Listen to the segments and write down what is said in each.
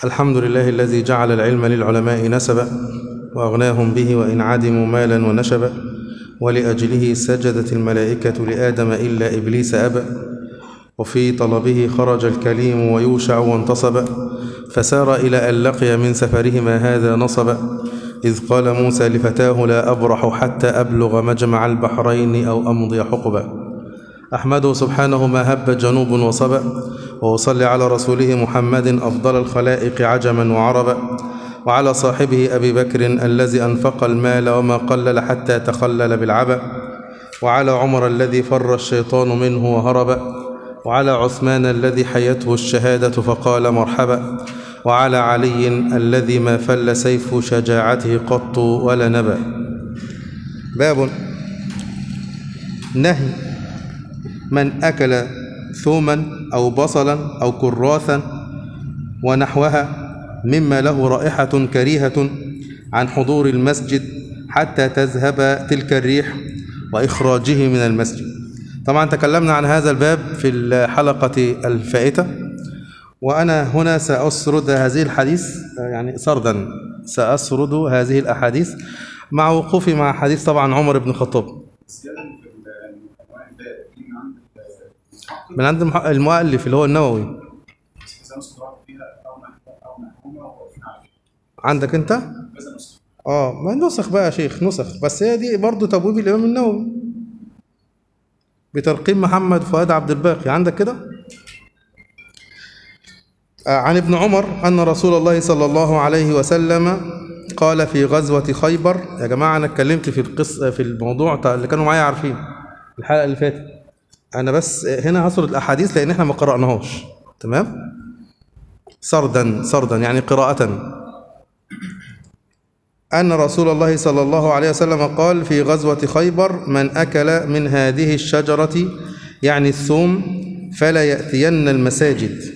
الحمد لله الذي جعل العلم للعلماء نسبا وأغناهم به وإن عدموا مالا ونشبا ولأجله سجدت الملائكة لآدم إلا إبليس أبى وفي طلبه خرج الكليم ويوشع وانتصب فسار إلى أن لقي من سفرهما هذا نصبا إذ قال موسى لفتاه لا أبرح حتى أبلغ مجمع البحرين أو أمضي حقبا أحمده سبحانه ما هب جنوب وصبا وأصلي على رسوله محمد أفضل الخلائق عجما وعربا وعلى صاحبه أبي بكر الذي أنفق المال وما قلل حتى تخلل بالعبا وعلى عمر الذي فر الشيطان منه وهرب وعلى عثمان الذي حيته الشهادة فقال مرحبا وعلى علي الذي ما فل سيف شجاعته قط ولا نبا باب نهي من أكل ثوما أو بصلا أو كراثا ونحوها مما له رائحة كريهة عن حضور المسجد حتى تذهب تلك الريح وإخراجه من المسجد طبعا تكلمنا عن هذا الباب في الحلقة الفائتة وأنا هنا سأسرد هذه الحديث يعني سردا سأسرد هذه الأحاديث مع وقوفي مع حديث طبعا عمر بن الخطاب من عند المح- المؤلف اللي هو النووي عندك انت اه ما نسخ بقى يا شيخ نسخ بس هي دي برضو تبويب الامام النووي بترقيم محمد فؤاد عبد الباقي عندك كده آه، عن ابن عمر أن رسول الله صلى الله عليه وسلم قال في غزوة خيبر يا جماعة أنا اتكلمت في القص في الموضوع بتاع اللي كانوا معايا عارفين الحلقة اللي فاتت أنا بس هنا هسرد الأحاديث لأن إحنا ما قرأناهاش تمام سردا سردا يعني قراءة أن رسول الله صلى الله عليه وسلم قال في غزوة خيبر من أكل من هذه الشجرة يعني الثوم فلا يأتين المساجد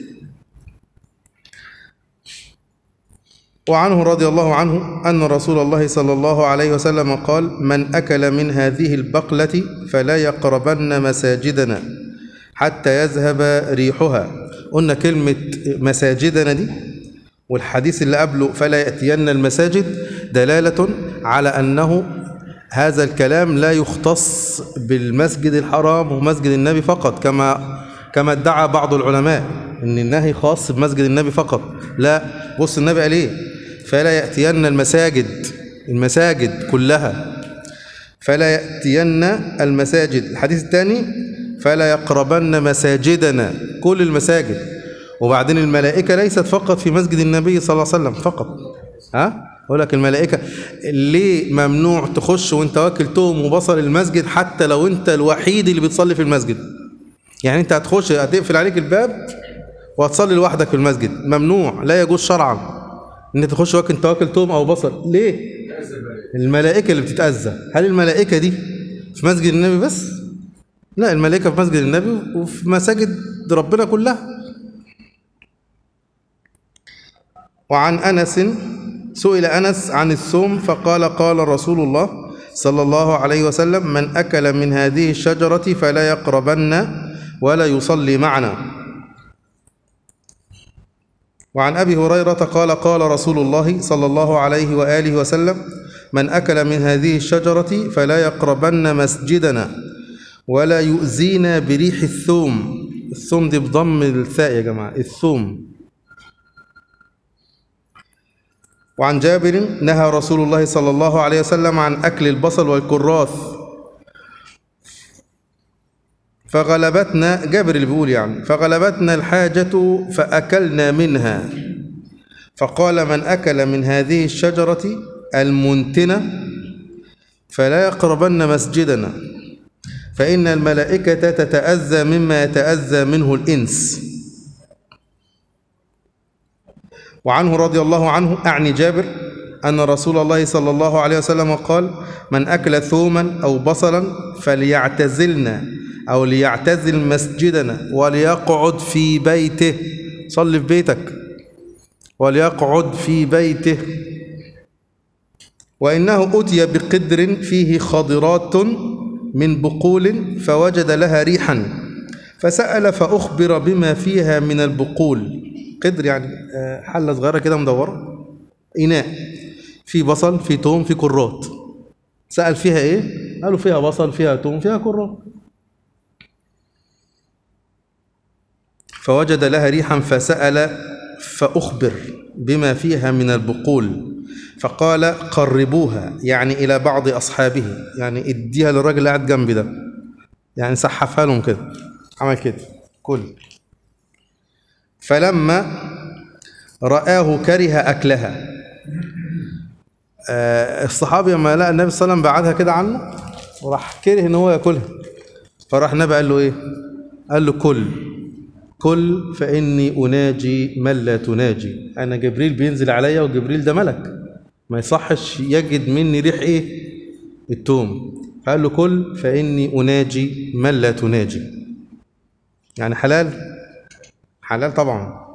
وعنه رضي الله عنه أن رسول الله صلى الله عليه وسلم قال من أكل من هذه البقلة فلا يقربن مساجدنا حتى يذهب ريحها قلنا كلمة مساجدنا دي والحديث اللي قبله فلا يأتين المساجد دلالة على أنه هذا الكلام لا يختص بالمسجد الحرام ومسجد النبي فقط كما كما ادعى بعض العلماء ان النهي خاص بمسجد النبي فقط لا بص النبي قال ايه فلا يأتين المساجد المساجد كلها فلا يأتين المساجد الحديث الثاني فلا يقربن مساجدنا كل المساجد وبعدين الملائكة ليست فقط في مسجد النبي صلى الله عليه وسلم فقط ها أقول لك الملائكة ليه ممنوع تخش وانت واكل توم وبصل المسجد حتى لو انت الوحيد اللي بتصلي في المسجد يعني انت هتخش هتقفل عليك الباب وهتصلي لوحدك في المسجد ممنوع لا يجوز شرعا ان انت تخش واكل انت واكل توم او بصل ليه الملائكة اللي بتتأذى هل الملائكة دي في مسجد النبي بس لا الملائكة في مسجد النبي وفي مساجد ربنا كلها وعن أنس سئل أنس عن الثوم فقال قال رسول الله صلى الله عليه وسلم من أكل من هذه الشجرة فلا يقربن ولا يصلي معنا وعن أبي هريرة قال قال رسول الله صلى الله عليه وآله وسلم من أكل من هذه الشجرة فلا يقربن مسجدنا ولا يؤذينا بريح الثوم الثوم دي بضم الثاء يا جماعة الثوم وعن جابر نهى رسول الله صلى الله عليه وسلم عن أكل البصل والكراث فغلبتنا جابر اللي بيقول يعني فغلبتنا الحاجة فأكلنا منها فقال من أكل من هذه الشجرة المنتنة فلا يقربن مسجدنا فإن الملائكة تتأذى مما يتأذى منه الإنس وعنه رضي الله عنه أعني جابر أن رسول الله صلى الله عليه وسلم قال من أكل ثوما أو بصلا فليعتزلنا أو ليعتزل مسجدنا وليقعد في بيته صل في بيتك وليقعد في بيته وإنه أتي بقدر فيه خضرات من بقول فوجد لها ريحا فسأل فأخبر بما فيها من البقول قدر يعني آه، حله صغيره كده مدوره اناء في بصل في توم في كرات سال فيها ايه قالوا فيها بصل فيها توم فيها كرات فوجد لها ريحا فسال فاخبر بما فيها من البقول فقال قربوها يعني الى بعض اصحابه يعني اديها للراجل اللي قاعد جنبي ده يعني سحفها لهم كده عمل كده كل فلما رآه كره أكلها آه، الصحابي لما لقى النبي صلى الله عليه وسلم بعدها كده عنه وراح كره ان هو ياكلها فراح النبي قال له ايه قال له كل كل فاني اناجي من لا تناجي انا جبريل بينزل عليا وجبريل ده ملك ما يصحش يجد مني ريح ايه التوم فقال له كل فاني اناجي من لا تناجي يعني حلال حلال طبعا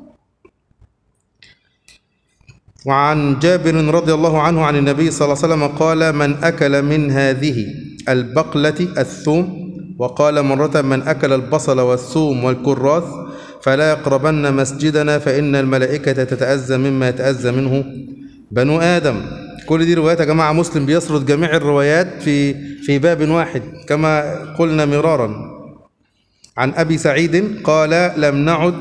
وعن جابر رضي الله عنه عن النبي صلى الله عليه وسلم قال من أكل من هذه البقلة الثوم وقال مرة من أكل البصل والثوم والكراث فلا يقربن مسجدنا فإن الملائكة تتأذى مما يتأذى منه بنو آدم كل دي روايات يا جماعة مسلم بيسرد جميع الروايات في في باب واحد كما قلنا مرارا عن أبي سعيد قال لم نعد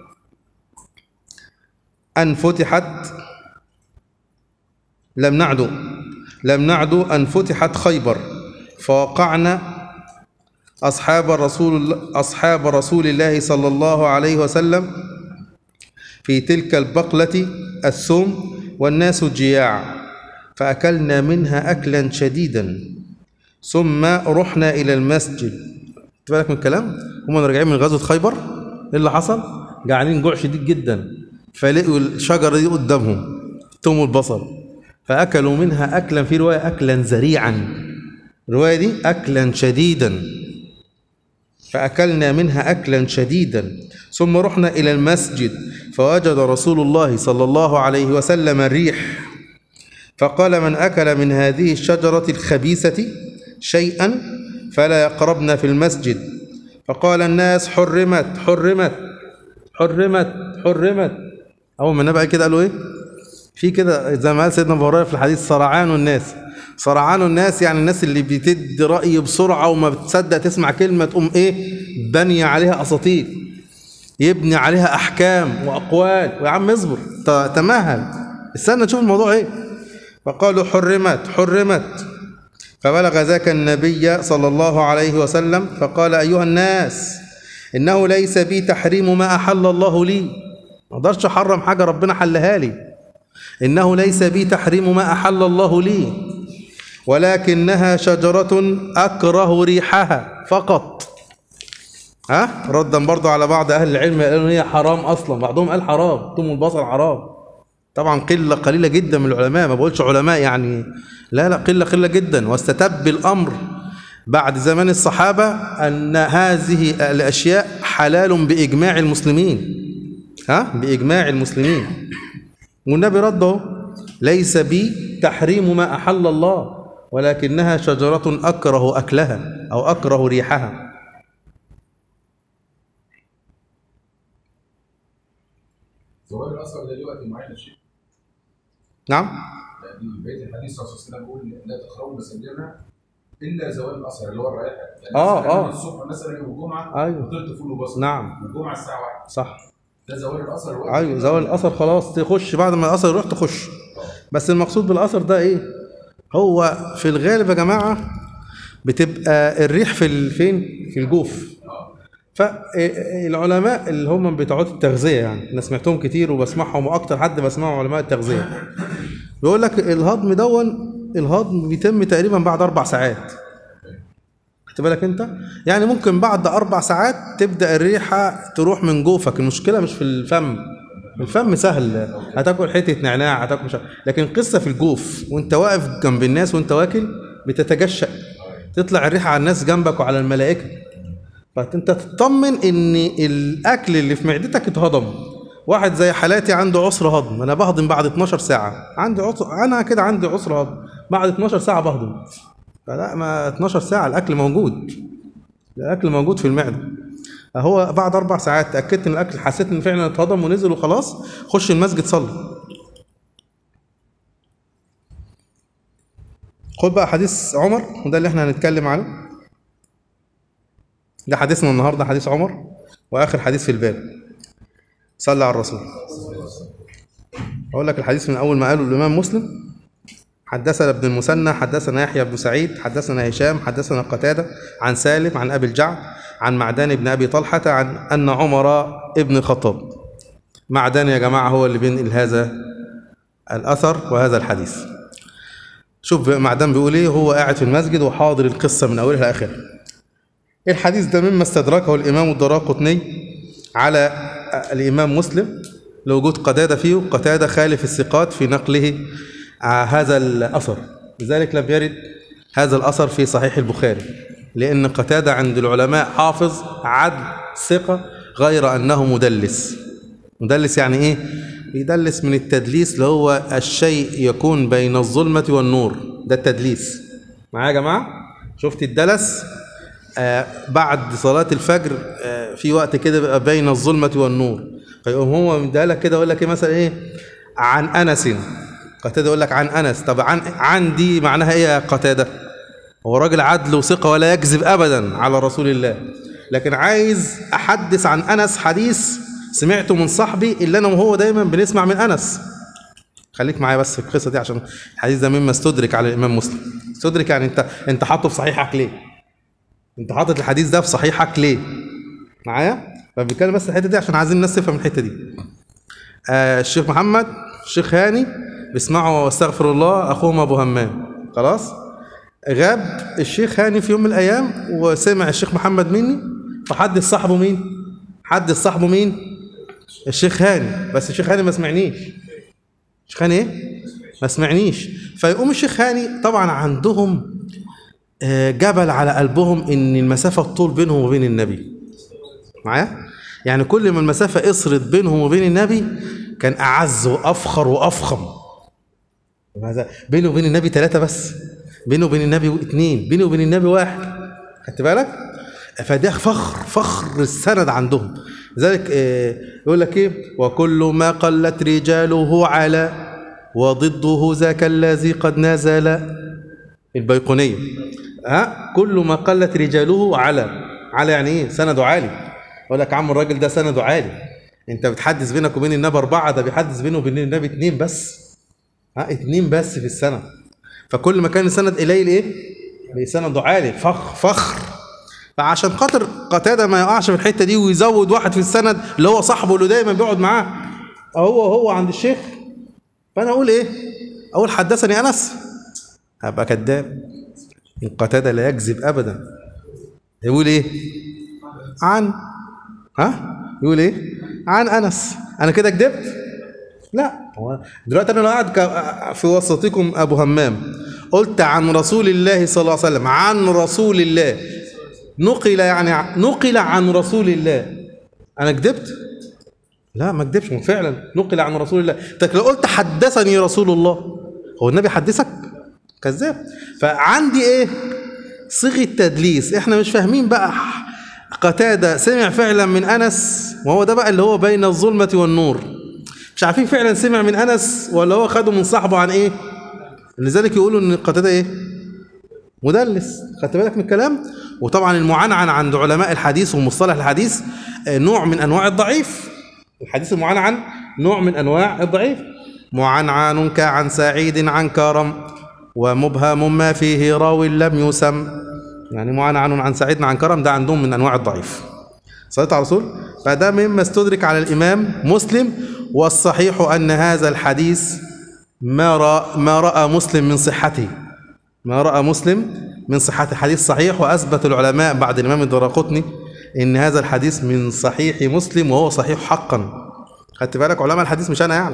أن فتحت لم نعدو لم نعدو أن فتحت خيبر فوقعنا أصحاب رسول أصحاب رسول الله صلى الله عليه وسلم في تلك البقلة السم والناس جياع فأكلنا منها أكلا شديدا ثم رحنا إلى المسجد خدت بالك من الكلام هم راجعين من غزوة خيبر إيه اللي حصل جعانين جوع شديد جدا فلقوا الشجرة دي قدامهم توم البصل فأكلوا منها أكلا في رواية أكلا ذريعا الرواية دي أكلا شديدا فأكلنا منها أكلا شديدا ثم رحنا إلى المسجد فوجد رسول الله صلى الله عليه وسلم الريح فقال من أكل من هذه الشجرة الخبيثة شيئا فلا يقربن في المسجد فقال الناس حرمت حرمت حرمت حرمت أول ما النبي قال كده قالوا إيه في كده زي ما قال سيدنا ابو هريره في الحديث صرعان الناس صرعان الناس يعني الناس اللي بتدي راي بسرعه وما بتصدق تسمع كلمه تقوم ايه بني عليها اساطير يبني عليها احكام واقوال ويا عم اصبر ت- تمهل استنى تشوف الموضوع ايه فقالوا حرمت حرمت فبلغ ذاك النبي صلى الله عليه وسلم فقال ايها الناس انه ليس بي تحريم ما احل الله لي ما اقدرش احرم حاجه ربنا حلها لي إنه ليس بي تحريم ما أحل الله لي ولكنها شجرة أكره ريحها فقط ها ردا برضو على بعض أهل العلم قالوا إن هي حرام أصلا بعضهم قال حرام توم البصل حرام طبعا قلة قليلة جدا من العلماء ما بقولش علماء يعني لا لا قلة قلة جدا واستتب الأمر بعد زمان الصحابة أن هذه الأشياء حلال بإجماع المسلمين ها بإجماع المسلمين والنبي رده ليس بي تحريم ما أحل الله ولكنها شجرة أكره أكلها أو أكره ريحها زوال الاثر ده ليه وقت معين يا شيخ نعم يعني بقيه الحديث صلى الله عليه وسلم بيقول لا تقربوا مساجدنا الا زوال الاثر اللي هو الرائحه يعني آه، مثلاً آه. الصبح مثلا يوم الجمعه أيوه. فطرت فول وبصل نعم والجمعه الساعه 1 صح ده زوال الاثر الوقت أيوه زوال الأثر خلاص تخش بعد ما الأثر يروح تخش بس المقصود بالأثر ده إيه هو في الغالب يا جماعة بتبقى الريح في ال- فين في الجوف فالعلماء اللي هم بتوع التغذية يعني أنا سمعتهم كتير وبسمعهم وأكتر حد بسمعه علماء التغذية بيقول لك الهضم دون الهضم بيتم تقريبا بعد أربع ساعات خدت بالك أنت يعني ممكن بعد أربع ساعات تبدأ الريحة تروح من جوفك المشكلة مش في الفم الفم سهل هتاكل حتة نعناع هتاكل مش عارف. لكن قصة في الجوف وانت واقف جنب الناس وانت واكل بتتجشأ تطلع الريحة على الناس جنبك وعلى الملائكة فانت تطمن ان الاكل اللي في معدتك اتهضم واحد زي حالاتي عنده عسر هضم انا بهضم بعد 12 ساعه عندي عسر انا كده عندي عسر هضم بعد 12 ساعه بهضم فلا ما 12 ساعه الاكل موجود الاكل موجود في المعده هو بعد اربع ساعات تاكدت ان الاكل حسيت ان فعلا اتهضم ونزل وخلاص خش المسجد صلي خد بقى حديث عمر وده اللي احنا هنتكلم عنه ده حديثنا النهارده حديث عمر واخر حديث في الباب صلى على الرسول اقول لك الحديث من اول ما قاله الامام مسلم حدثنا ابن المثنى حدثنا يحيى بن سعيد حدثنا هشام حدثنا قتاده عن سالم عن ابي الجعد عن معدان بن ابي طلحه عن ان عمر ابن الخطاب معدان يا جماعه هو اللي بينقل هذا الاثر وهذا الحديث شوف معدان بيقول ايه هو قاعد في المسجد وحاضر القصه من اولها لاخرها الحديث ده مما استدركه الامام الدراقطني على الامام مسلم لوجود قتاده فيه قتاده خالف الثقات في نقله هذا الاثر لذلك لم يرد هذا الاثر في صحيح البخاري لان قتاده عند العلماء حافظ عدل ثقه غير انه مدلس مدلس يعني ايه بيدلس من التدليس اللي هو الشيء يكون بين الظلمه والنور ده التدليس معايا يا جماعه شفت الدلس آه بعد صلاة الفجر آه في وقت كده بيبقى بين الظلمة والنور فيقوم هو مديلك كده يقول لك ايه مثلا ايه عن انس قتادة يقول لك عن انس طب عن عن دي معناها ايه يا قتادة هو راجل عدل وثقة ولا يكذب ابدا على رسول الله لكن عايز احدث عن انس حديث سمعته من صاحبي اللي انا وهو دايما بنسمع من انس خليك معايا بس في القصه دي عشان الحديث ده مما استدرك على الامام مسلم استدرك يعني انت انت حاطه في صحيحك ليه انت حاطط الحديث ده في صحيحك ليه معايا فبنتكلم بس الحته دي عشان عايزين الناس تفهم الحته دي آه الشيخ محمد الشيخ هاني بيسمعوا واستغفر الله اخوهم ابو همام خلاص غاب الشيخ هاني في يوم من الايام وسمع الشيخ محمد مني فحدث صاحبه مين حدث صاحبه مين الشيخ هاني بس الشيخ هاني ما سمعنيش الشيخ هاني ايه ما سمعنيش فيقوم الشيخ هاني طبعا عندهم جبل على قلبهم ان المسافه الطول بينهم وبين النبي معايا يعني كل ما المسافه قصرت بينهم وبين النبي كان اعز وافخر وافخم هذا بينه وبين النبي ثلاثه بس بينه وبين النبي اثنين بينه وبين النبي واحد خدت بالك فده فخر فخر السند عندهم لذلك يقول لك ايه وكل ما قلت رجاله على وضده ذاك الذي قد نزل البيقونيه ها كل ما قلت رجاله على على يعني ايه سنده عالي يقول لك عم الراجل ده سنده عالي انت بتحدث بينك وبين النبي اربعه ده بيحدث بينه وبين النبي اثنين بس ها اثنين بس في السنه فكل ما كان السند قليل ايه سنده عالي فخر فخر فعشان خاطر قتاده ما يقعش في الحته دي ويزود واحد في السند اللي هو صاحبه اللي دايما بيقعد معاه هو هو عند الشيخ فانا اقول ايه اقول حدثني انس هبقى كذاب قتادة لا يكذب أبدا يقول إيه عن ها يقول إيه عن أنس أنا كده كذبت لا هو دلوقتي أنا لو قاعد في وسطكم أبو همام قلت عن رسول الله صلى الله عليه وسلم عن رسول الله نقل يعني نقل عن رسول الله أنا كذبت لا ما كذبش فعلا نقل عن رسول الله طيب لو قلت حدثني رسول الله هو النبي حدثك كذاب فعندي ايه صيغه تدليس احنا مش فاهمين بقى قتاده سمع فعلا من انس وهو ده بقى اللي هو بين الظلمه والنور مش عارفين فعلا سمع من انس ولا هو خده من صاحبه عن ايه لذلك يقولوا ان قتاده ايه مدلس خدت بالك من الكلام وطبعا المعنعن عند علماء الحديث ومصطلح الحديث نوع من انواع الضعيف الحديث المعنعن نوع من انواع الضعيف معنعن كعن سعيد عن كرم ومبهم ما فيه راو لم يسم يعني معنعن عن سعيد عن كرم ده عندهم من انواع الضعيف صليت على الرسول فده مما استدرك على الامام مسلم والصحيح ان هذا الحديث ما راى ما راى مسلم من صحته ما راى مسلم من صحته حديث صحيح واثبت العلماء بعد الامام الدراقطني ان هذا الحديث من صحيح مسلم وهو صحيح حقا خدت بالك علماء الحديث مش انا يعني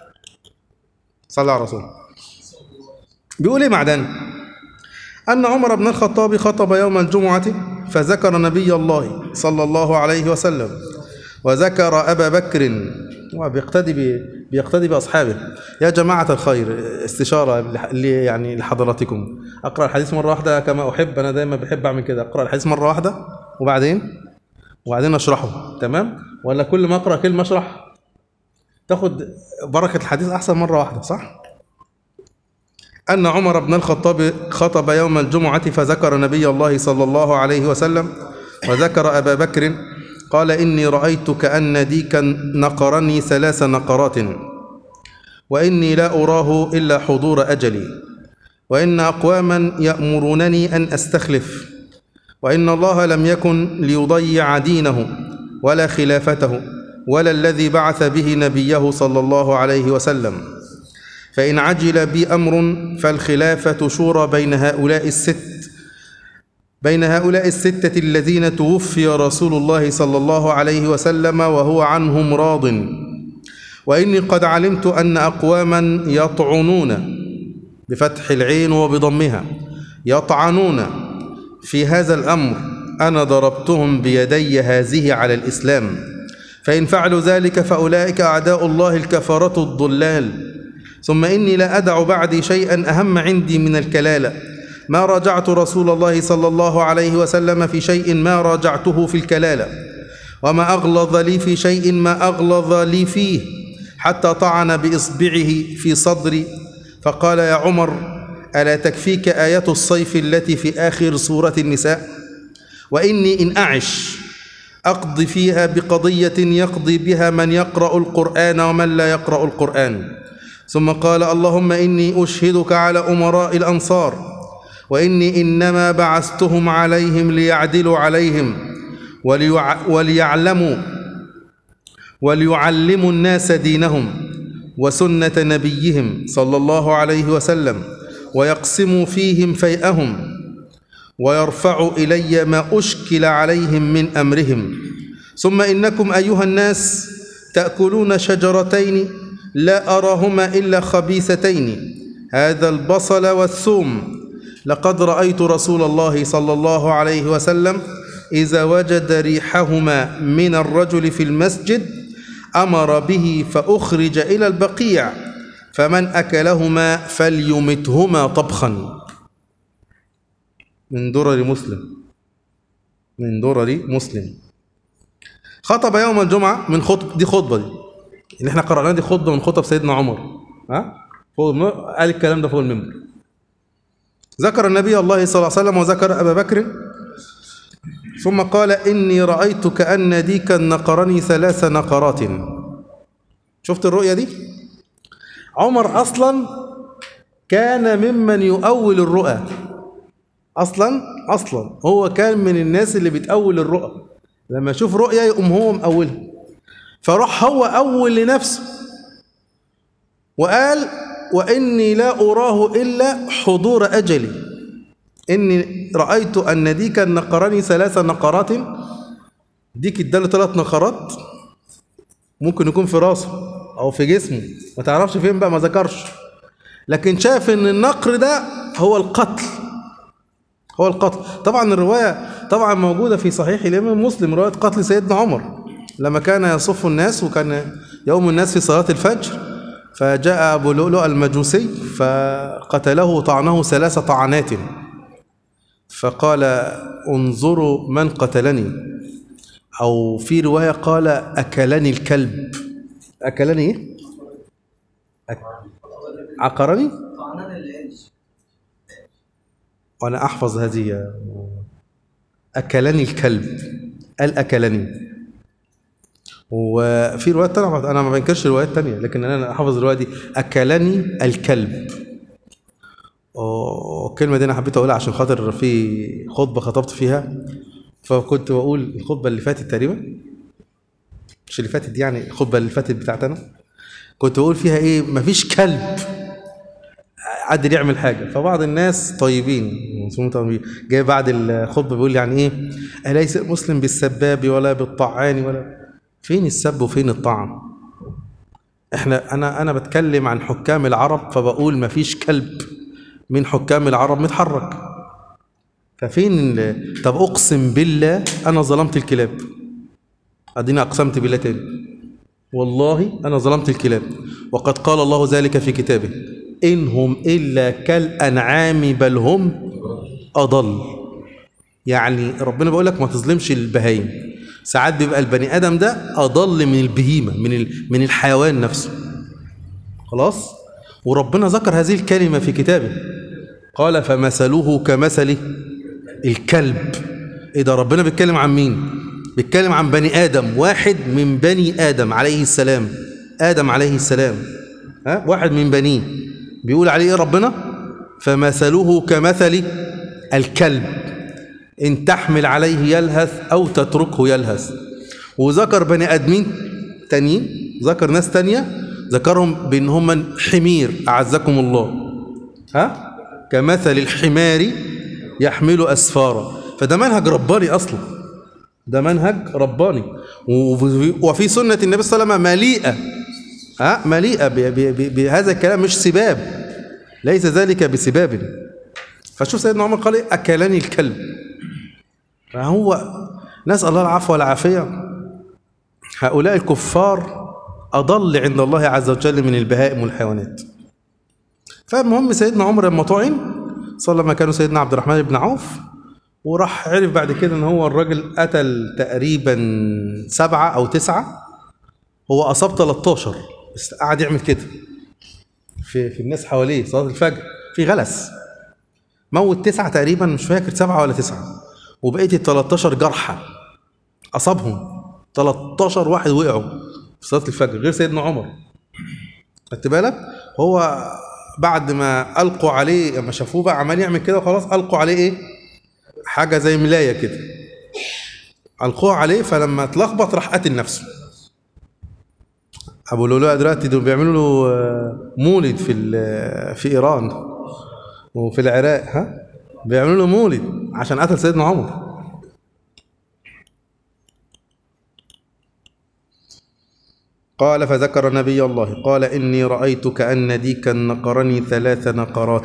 صلى على الرسول بيقول ايه معدن أن عمر بن الخطاب خطب يوم الجمعة فذكر نبي الله صلى الله عليه وسلم وذكر أبا بكر وبيقتدي بيقتدي بأصحابه يا جماعة الخير استشارة اللي يعني لحضراتكم أقرأ الحديث مرة واحدة كما أحب أنا دايما بحب أعمل كده أقرأ الحديث مرة واحدة وبعدين وبعدين اشرحه تمام ولا كل ما اقرا كلمه اشرح تاخد بركه الحديث احسن مره واحده صح ان عمر بن الخطاب خطب يوم الجمعه فذكر نبي الله صلى الله عليه وسلم وذكر ابا بكر قال اني رايت كان ديكا نقرني ثلاث نقرات واني لا اراه الا حضور اجلي وان اقواما يامرونني ان استخلف وان الله لم يكن ليضيع دينه ولا خلافته ولا الذي بعث به نبيه صلى الله عليه وسلم فان عجل بي امر فالخلافه شورى بين هؤلاء الست بين هؤلاء السته الذين توفي رسول الله صلى الله عليه وسلم وهو عنهم راض واني قد علمت ان اقواما يطعنون بفتح العين وبضمها يطعنون في هذا الامر انا ضربتهم بيدي هذه على الاسلام فان فعلوا ذلك فاولئك اعداء الله الكفره الضلال ثم اني لا ادع بعدي شيئا اهم عندي من الكلاله ما راجعت رسول الله صلى الله عليه وسلم في شيء ما راجعته في الكلاله وما اغلظ لي في شيء ما اغلظ لي فيه حتى طعن باصبعه في صدري فقال يا عمر الا تكفيك ايات الصيف التي في اخر سوره النساء واني ان اعش اقضي فيها بقضيه يقضي بها من يقرا القران ومن لا يقرا القران ثم قال اللهم اني اشهدك على امراء الانصار واني انما بعثتهم عليهم ليعدلوا عليهم وليع وليعلموا وليعلموا الناس دينهم وسنه نبيهم صلى الله عليه وسلم ويقسموا فيهم فيئهم ويرفعوا الي ما اشكل عليهم من امرهم ثم انكم ايها الناس تاكلون شجرتين لا اراهما الا خبيثتين هذا البصل والثوم لقد رايت رسول الله صلى الله عليه وسلم اذا وجد ريحهما من الرجل في المسجد امر به فاخرج الى البقيع فمن اكلهما فليمتهما طبخا من درر مسلم من درر مسلم خطب يوم الجمعه من خطب دي خطبه دي اللي احنا قرأناها دي خطبه من خطب سيدنا عمر ها فوق الم- قال الكلام ده فوق المنبر ذكر النبي الله صلى الله عليه وسلم وذكر ابا بكر ثم قال إني رأيت كأن ديكا نقرني ثلاث نقرات شفت الرؤية دي عمر أصلا كان ممن يؤول الرؤى أصلا أصلا هو كان من الناس اللي بتأول الرؤى لما يشوف رؤية يقوم هو مأولها فراح هو أول لنفسه وقال وإني لا أراه إلا حضور أجلي إني رأيت أن ديكا نقرني ثلاث نقرات ديك اداله ثلاث نقرات ممكن يكون في راسه أو في جسمه ما تعرفش فين بقى ما ذكرش لكن شاف إن النقر ده هو القتل هو القتل طبعا الرواية طبعا موجودة في صحيح الإمام مسلم رواية قتل سيدنا عمر لما كان يصف الناس وكان يوم الناس في صلاة الفجر فجاء أبو لؤلؤ المجوسي فقتله طعنه ثلاث طعنات فقال انظروا من قتلني أو في رواية قال أكلني الكلب أكلني إيه؟ أك... عقرني طعنان العيش وأنا أحفظ هذه يا- أكلني الكلب قال أكلني وفي روايات تانية أنا ما بنكرش روايات تانية لكن أنا أحفظ الرواية دي أكلني الكلب والكلمة دي أنا حبيت أقولها عشان خاطر في خطبة خطبت فيها فكنت بقول الخطبة اللي فاتت تقريبا مش اللي فاتت دي يعني الخطبة اللي فاتت بتاعتنا كنت بقول فيها إيه مفيش كلب قادر يعمل حاجه فبعض الناس طيبين مسلمين طيبين جاي بعد الخطبه بيقول يعني ايه اليس المسلم بالسباب ولا بالطعان ولا فين السب وفين الطعن احنا انا انا بتكلم عن حكام العرب فبقول ما فيش كلب من حكام العرب متحرك ففين ال- طب اقسم بالله انا ظلمت الكلاب اديني اقسمت بالله تاني والله انا ظلمت الكلاب وقد قال الله ذلك في كتابه إن هم إلا كالأنعام بل هم أضل يعني ربنا بيقول لك ما تظلمش البهايم ساعات بيبقى البني ادم ده اضل من البهيمه من ال- من الحيوان نفسه خلاص وربنا ذكر هذه الكلمه في كتابه قال فمثله كمثل الكلب ايه ده ربنا بيتكلم عن مين بيتكلم عن بني ادم واحد من بني ادم عليه السلام ادم عليه السلام ها واحد من بنيه بيقول عليه ايه ربنا فمثله كمثل الكلب ان تحمل عليه يلهث او تتركه يلهث وذكر بني ادمين تانيين ذكر ناس تانية ذكرهم بان هم حمير اعزكم الله ها كمثل الحمار يحمل اسفارا فده منهج رباني اصلا ده منهج رباني وفي- وفي سنه النبي صلى الله عليه وسلم مليئه ها مليئه ب- ب- ب- بهذا الكلام مش سباب ليس ذلك بسباب فشوف سيدنا عمر قال إيه؟ اكلني الكلب فهو نسال الله العفو والعافيه هؤلاء الكفار اضل عند الله عز وجل من البهائم والحيوانات فالمهم سيدنا عمر لما طعن صلى مكانه سيدنا عبد الرحمن بن عوف وراح عرف بعد كده ان هو الراجل قتل تقريبا سبعة او تسعة هو اصاب 13 بس قعد يعمل كده في في الناس حواليه صلاه الفجر في غلس موت تسعة تقريبا مش فاكر سبعة ولا تسعة وبقيه ال 13 جرحى اصابهم 13 واحد وقعوا في صلاه الفجر غير سيدنا عمر خدت بالك هو بعد ما القوا عليه لما شافوه بقى عمال يعمل كده وخلاص القوا عليه ايه حاجه زي ملايه كده القوه عليه فلما اتلخبط راح قتل نفسه ابو لؤلؤه دلوقتي دول بيعملوا له آه، مولد في ال- في ايران وفي العراق ها بيعملوا له مولد عشان قتل سيدنا عمر قال فذكر نبي الله قال إني رأيت كأن ديكا نقرني ثلاث نقرات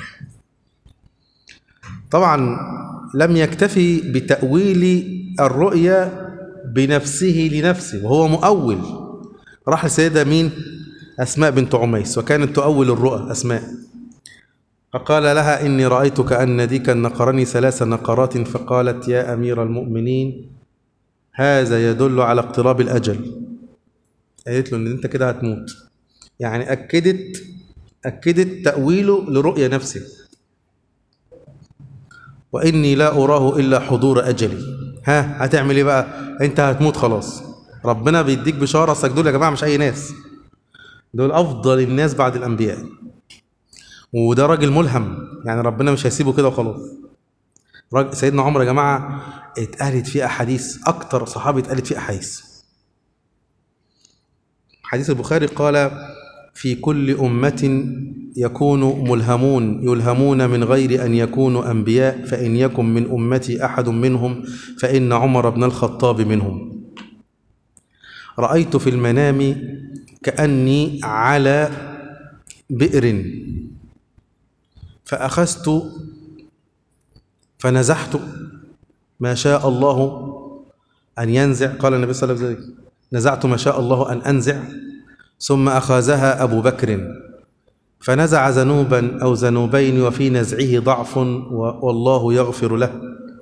طبعا لم يكتفي بتأويل الرؤيا بنفسه لنفسه وهو مؤول راح السيدة مين أسماء بنت عميس وكانت تؤول الرؤى أسماء فقال لها إني رأيت كأن ديكا نقرني ثلاث نقرات فقالت يا أمير المؤمنين هذا يدل على اقتراب الأجل قالت له ان انت كده هتموت يعني اكدت اكدت تاويله لرؤيا نفسه واني لا اراه الا حضور اجلي ها هتعمل ايه بقى انت هتموت خلاص ربنا بيديك بشاره اصلك دول يا جماعه مش اي ناس دول افضل الناس بعد الانبياء وده راجل ملهم يعني ربنا مش هيسيبه كده وخلاص راجل سيدنا عمر يا جماعه اتقالت فيه احاديث اكتر صحابي اتقالت فيه احاديث حديث البخاري قال في كل أمة يكون ملهمون يلهمون من غير أن يكونوا أنبياء فإن يكن من أمتي أحد منهم فإن عمر بن الخطاب منهم رأيت في المنام كأني على بئر فأخذت فنزحت ما شاء الله أن ينزع قال النبي صلى الله عليه وسلم نزعت ما شاء الله أن أنزع ثم أخذها أبو بكر فنزع ذنوبا أو ذنوبين وفي نزعه ضعف و- والله يغفر له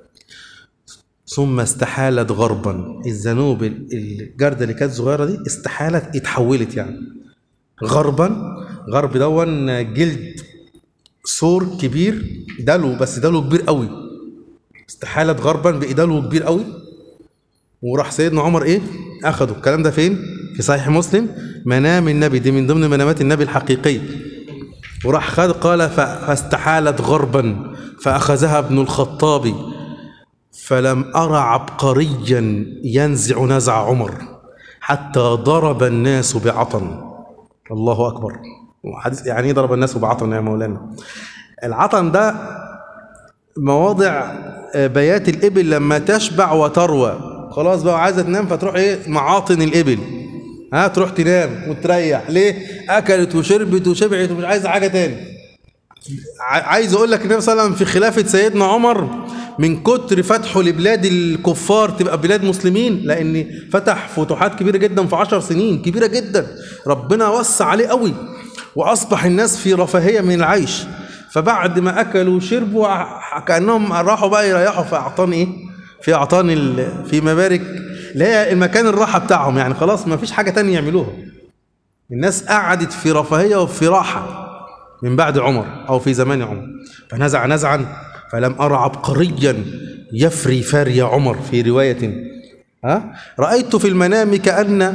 ثم استحالت غربا الذنوب ال- الجردة اللي كانت صغيرة دي استحالت اتحولت يعني غربا غرب دون جلد سور كبير دلو بس دلو كبير قوي استحالت غربا بإدلو كبير قوي وراح سيدنا عمر ايه اخده الكلام ده فين في صحيح مسلم منام النبي دي من ضمن منامات النبي الحقيقية وراح خد قال ف- فاستحالت غربا فأخذها ابن الخطاب فلم أرى عبقريا ينزع نزع عمر حتى ضرب الناس بعطن الله أكبر حديث يعني ايه ضرب الناس بعطن يا مولانا العطن ده مواضع آه، بيات الإبل لما تشبع وتروى خلاص بقى عايزة تنام فتروح ايه معاطن الإبل ها تروح تنام وتريح ليه أكلت وشربت وشبعت ومش عايزة حاجة تاني ع- عايز اقول لك النبي صلى الله عليه وسلم في خلافة سيدنا عمر من كتر فتحه لبلاد الكفار تبقى بلاد مسلمين لان فتح فتوحات كبيرة جدا في عشر سنين كبيرة جدا ربنا وسع عليه قوي واصبح الناس في رفاهية من العيش فبعد ما اكلوا وشربوا ع- كانهم راحوا بقى يريحوا في اعطان ايه في اعطان ال- في مبارك اللي هي المكان الراحه بتاعهم يعني خلاص ما فيش حاجه تانية يعملوها الناس قعدت في رفاهيه وفي راحه من بعد عمر او في زمان عمر فنزع نزعا فلم ارى عبقريا يفري فري عمر في روايه ها رايت في المنام كان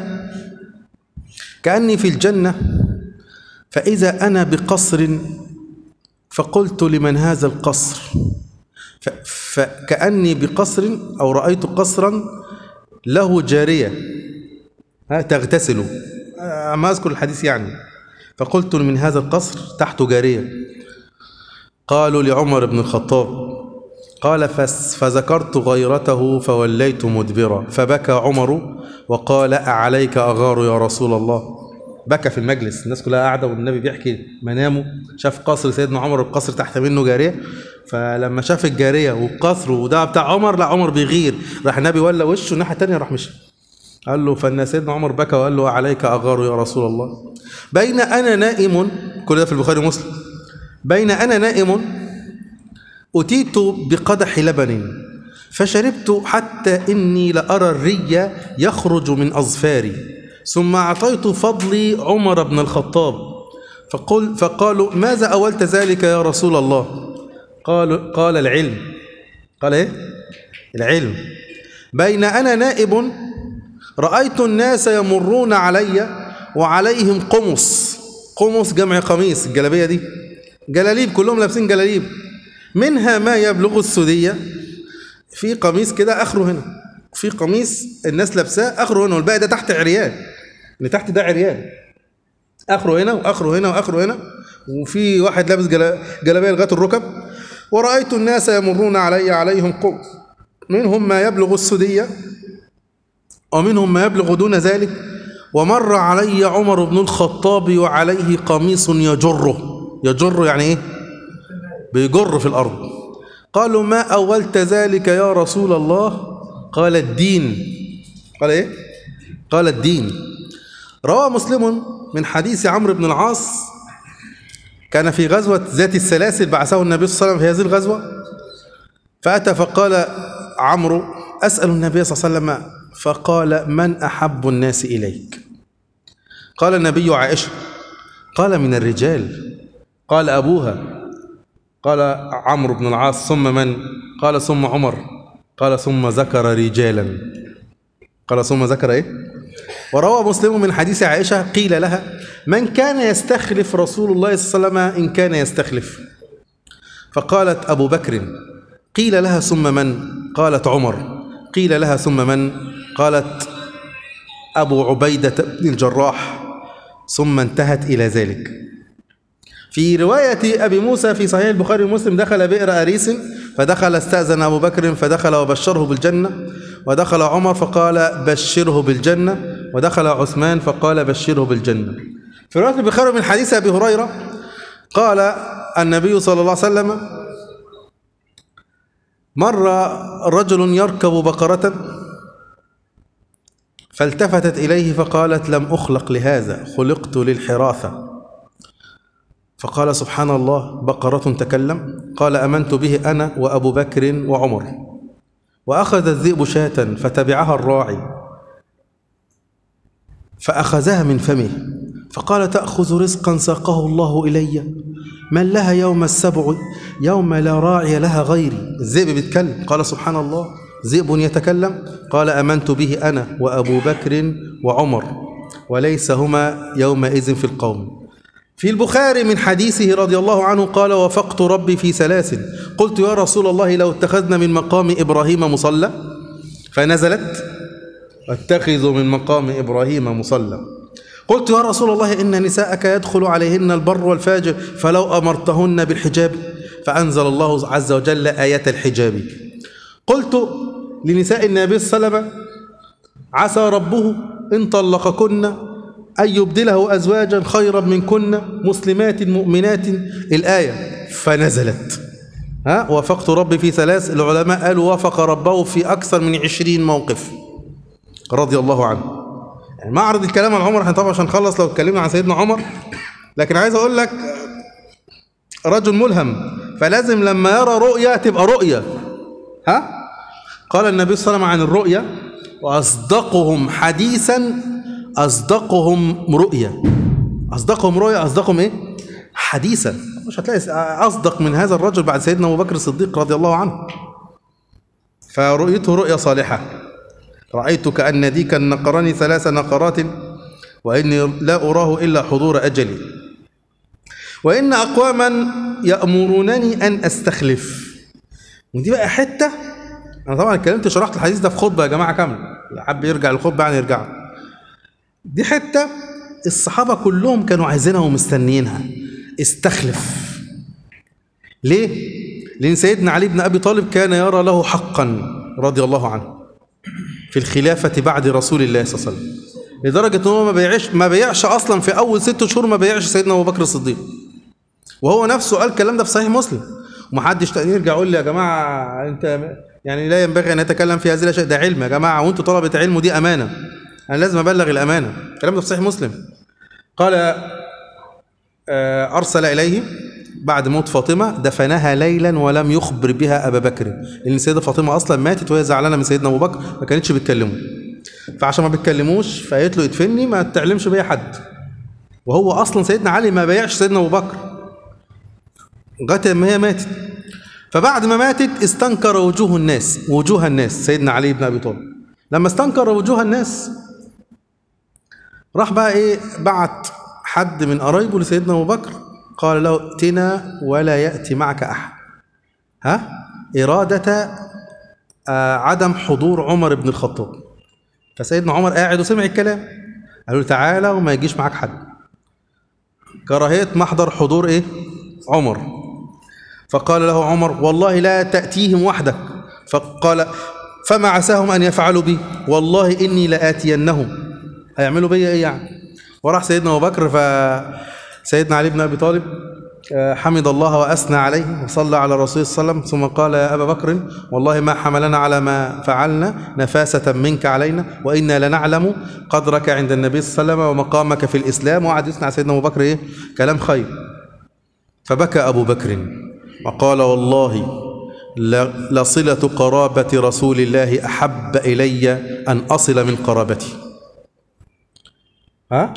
كاني في الجنه فاذا انا بقصر فقلت لمن هذا القصر ف- فكأني بقصر أو رأيت قصرا له جارية ها تغتسل آه، ما أذكر الحديث يعني فقلت من هذا القصر تحت جارية قالوا لعمر بن الخطاب قال فس فذكرت غيرته فوليت مدبرا فبكى عمر وقال أعليك أغار يا رسول الله بكى في المجلس الناس كلها قاعدة والنبي بيحكي منامه شاف قصر سيدنا عمر القصر تحت منه جارية فلما شاف الجارية والقصر وده بتاع عمر لا عمر بيغير راح النبي ولا وشه الناحية التانية راح مشي قال له فان سيدنا عمر بكى وقال له عليك اغار يا رسول الله بين انا نائم كل ده في البخاري ومسلم بين انا نائم اتيت بقدح لبن فشربت حتى اني لارى الري يخرج من اظفاري ثم اعطيت فضلي عمر بن الخطاب فقل فقالوا ماذا اولت ذلك يا رسول الله قال قال العلم قال ايه العلم بين انا نائب رأيت الناس يمرون علي وعليهم قمص قمص جمع قميص الجلابية دي جلاليب كلهم لابسين جلاليب منها ما يبلغ السدية في قميص كده آخره هنا في قميص الناس لابساه آخره هنا والباقي ده تحت عريان اللي تحت ده عريان آخره هنا وآخره هنا وآخره هنا وفي واحد لابس جلا- جلابية لغاية الركب ورأيت الناس يمرون علي عليهم قمص منهم ما يبلغ السدية ومنهم ما يبلغ دون ذلك ومر علي عمر بن الخطاب وعليه قميص يجره يجر يعني ايه بيجر في الارض قالوا ما اولت ذلك يا رسول الله قال الدين قال ايه قال الدين روى مسلم من حديث عمرو بن العاص كان في غزوة ذات السلاسل بعثه النبي صلى الله عليه وسلم في هذه الغزوة فأتى فقال عمرو أسأل النبي صلى الله عليه وسلم فقال من أحب الناس إليك قال النبي عائشة قال من الرجال قال أبوها قال عمرو بن العاص ثم من قال ثم عمر قال ثم ذكر رجالا قال ثم ذكر ايه وروى مسلم من حديث عائشة قيل لها من كان يستخلف رسول الله صلى الله عليه وسلم إن كان يستخلف فقالت أبو بكر قيل لها ثم من قالت عمر قيل لها ثم من قالت أبو عبيدة بن الجراح ثم انتهت إلى ذلك في رواية أبي موسى في صحيح البخاري ومسلم دخل بئر أريس فدخل استأذن أبو بكر فدخل وبشره بالجنة ودخل عمر فقال بشره بالجنة ودخل عثمان فقال بشره بالجنة في رواية البخاري من حديث أبي هريرة قال النبي صلى الله عليه وسلم مر رجل يركب بقرة فالتفتت إليه فقالت لم أخلق لهذا خلقت للحراثة فقال سبحان الله بقرة تكلم قال أمنت به أنا وأبو بكر وعمر وأخذ الذئب شاة فتبعها الراعي فأخذها من فمه فقال تأخذ رزقا ساقه الله إلي من لها يوم السبع يوم لا راعي لها غيري الذئب بيتكلم قال سبحان الله ذئب يتكلم قال أمنت به أنا وأبو بكر وعمر وليس هما يومئذ في القوم في البخاري من حديثه رضي الله عنه قال وفقت ربي في سلاسل قلت يا رسول الله لو اتخذنا من مقام إبراهيم مصلى فنزلت واتخذوا من مقام إبراهيم مصلى قلت يا رسول الله إن نساءك يدخل عليهن البر والفاجر فلو أمرتهن بالحجاب فأنزل الله عز وجل آية الحجاب قلت لنساء النبي صلى الله عليه وسلم عسى ربه إن طلقكن أن يبدله أزواجا خيرا منكن مسلمات مؤمنات الآية فنزلت ها وافقت ربي في ثلاث العلماء قالوا وافق ربه في أكثر من عشرين موقف رضي الله عنه يعني معرض الكلام عن عمر احنا طبعا عشان نخلص لو اتكلمنا عن سيدنا عمر لكن عايز اقول لك رجل ملهم فلازم لما يرى رؤيا تبقى رؤيا ها قال النبي صلى الله عليه وسلم عن الرؤيا واصدقهم حديثا اصدقهم رؤيا اصدقهم رؤيا اصدقهم ايه حديثا مش هتلاقي اصدق من هذا الرجل بعد سيدنا ابو بكر الصديق رضي الله عنه فرؤيته رؤيا صالحه رايت كان ديكا نقرني ثلاث نقرات واني لا اراه الا حضور اجلي وان اقواما يامرونني ان استخلف ودي بقى حته انا طبعا اتكلمت شرحت الحديث ده في خطبه يا جماعه كامله اللي حب يرجع للخطبه يعني يرجع دي حته الصحابه كلهم كانوا عايزينها ومستنيينها استخلف ليه لان سيدنا علي بن ابي طالب كان يرى له حقا رضي الله عنه في الخلافه بعد رسول الله صلى الله عليه وسلم لدرجه ان هو ما بيعش ما بيعش اصلا في اول ست شهور ما بيعش سيدنا ابو بكر الصديق وهو نفسه قال الكلام ده في صحيح مسلم ومحدش تاني يرجع يقول لي يا جماعه انت يعني لا ينبغي ان يتكلم في هذه الاشياء ده علم يا جماعه وانتوا طلبه علم ودي امانه انا لازم ابلغ الامانه الكلام ده في صحيح مسلم قال آه، ارسل اليه بعد موت فاطمه دفنها ليلا ولم يخبر بها ابا بكر لان السيده فاطمه اصلا ماتت وهي زعلانه من سيدنا ابو بكر ما كانتش بتكلمه فعشان ما بتكلموش فقالت له ادفني ما تعلمش بيا حد وهو اصلا سيدنا علي ما بايعش سيدنا ابو بكر لغايه ما هي ماتت فبعد ما ماتت استنكر وجوه الناس وجوه الناس سيدنا علي بن ابي طالب لما استنكر وجوه الناس راح بقى ايه بعت حد من قرايبه لسيدنا ابو بكر قال له ائتنا ولا ياتي معك احد ها اراده آه عدم حضور عمر بن الخطاب فسيدنا عمر قاعد وسمع الكلام قالوا له تعالى وما يجيش معاك حد كراهيه محضر حضور ايه عمر فقال له عمر والله لا تأتيهم وحدك فقال فما عساهم أن يفعلوا بي والله إني لآتينهم هيعملوا بي إيه يعني وراح سيدنا أبو بكر فسيدنا علي بن أبي طالب آه، حمد الله وأثنى عليه وصلى على الرسول صلى الله عليه وسلم ثم قال يا أبا بكر والله ما حملنا على ما فعلنا نفاسة منك علينا وإنا لنعلم قدرك عند النبي صلى الله عليه وسلم ومقامك في الإسلام وقعد يثنى على سيدنا أبو بكر إيه كلام خير فبكى أبو بكر وقال والله ل- لصلة قرابة رسول الله أحب إلي أن أصل من قرابتي ها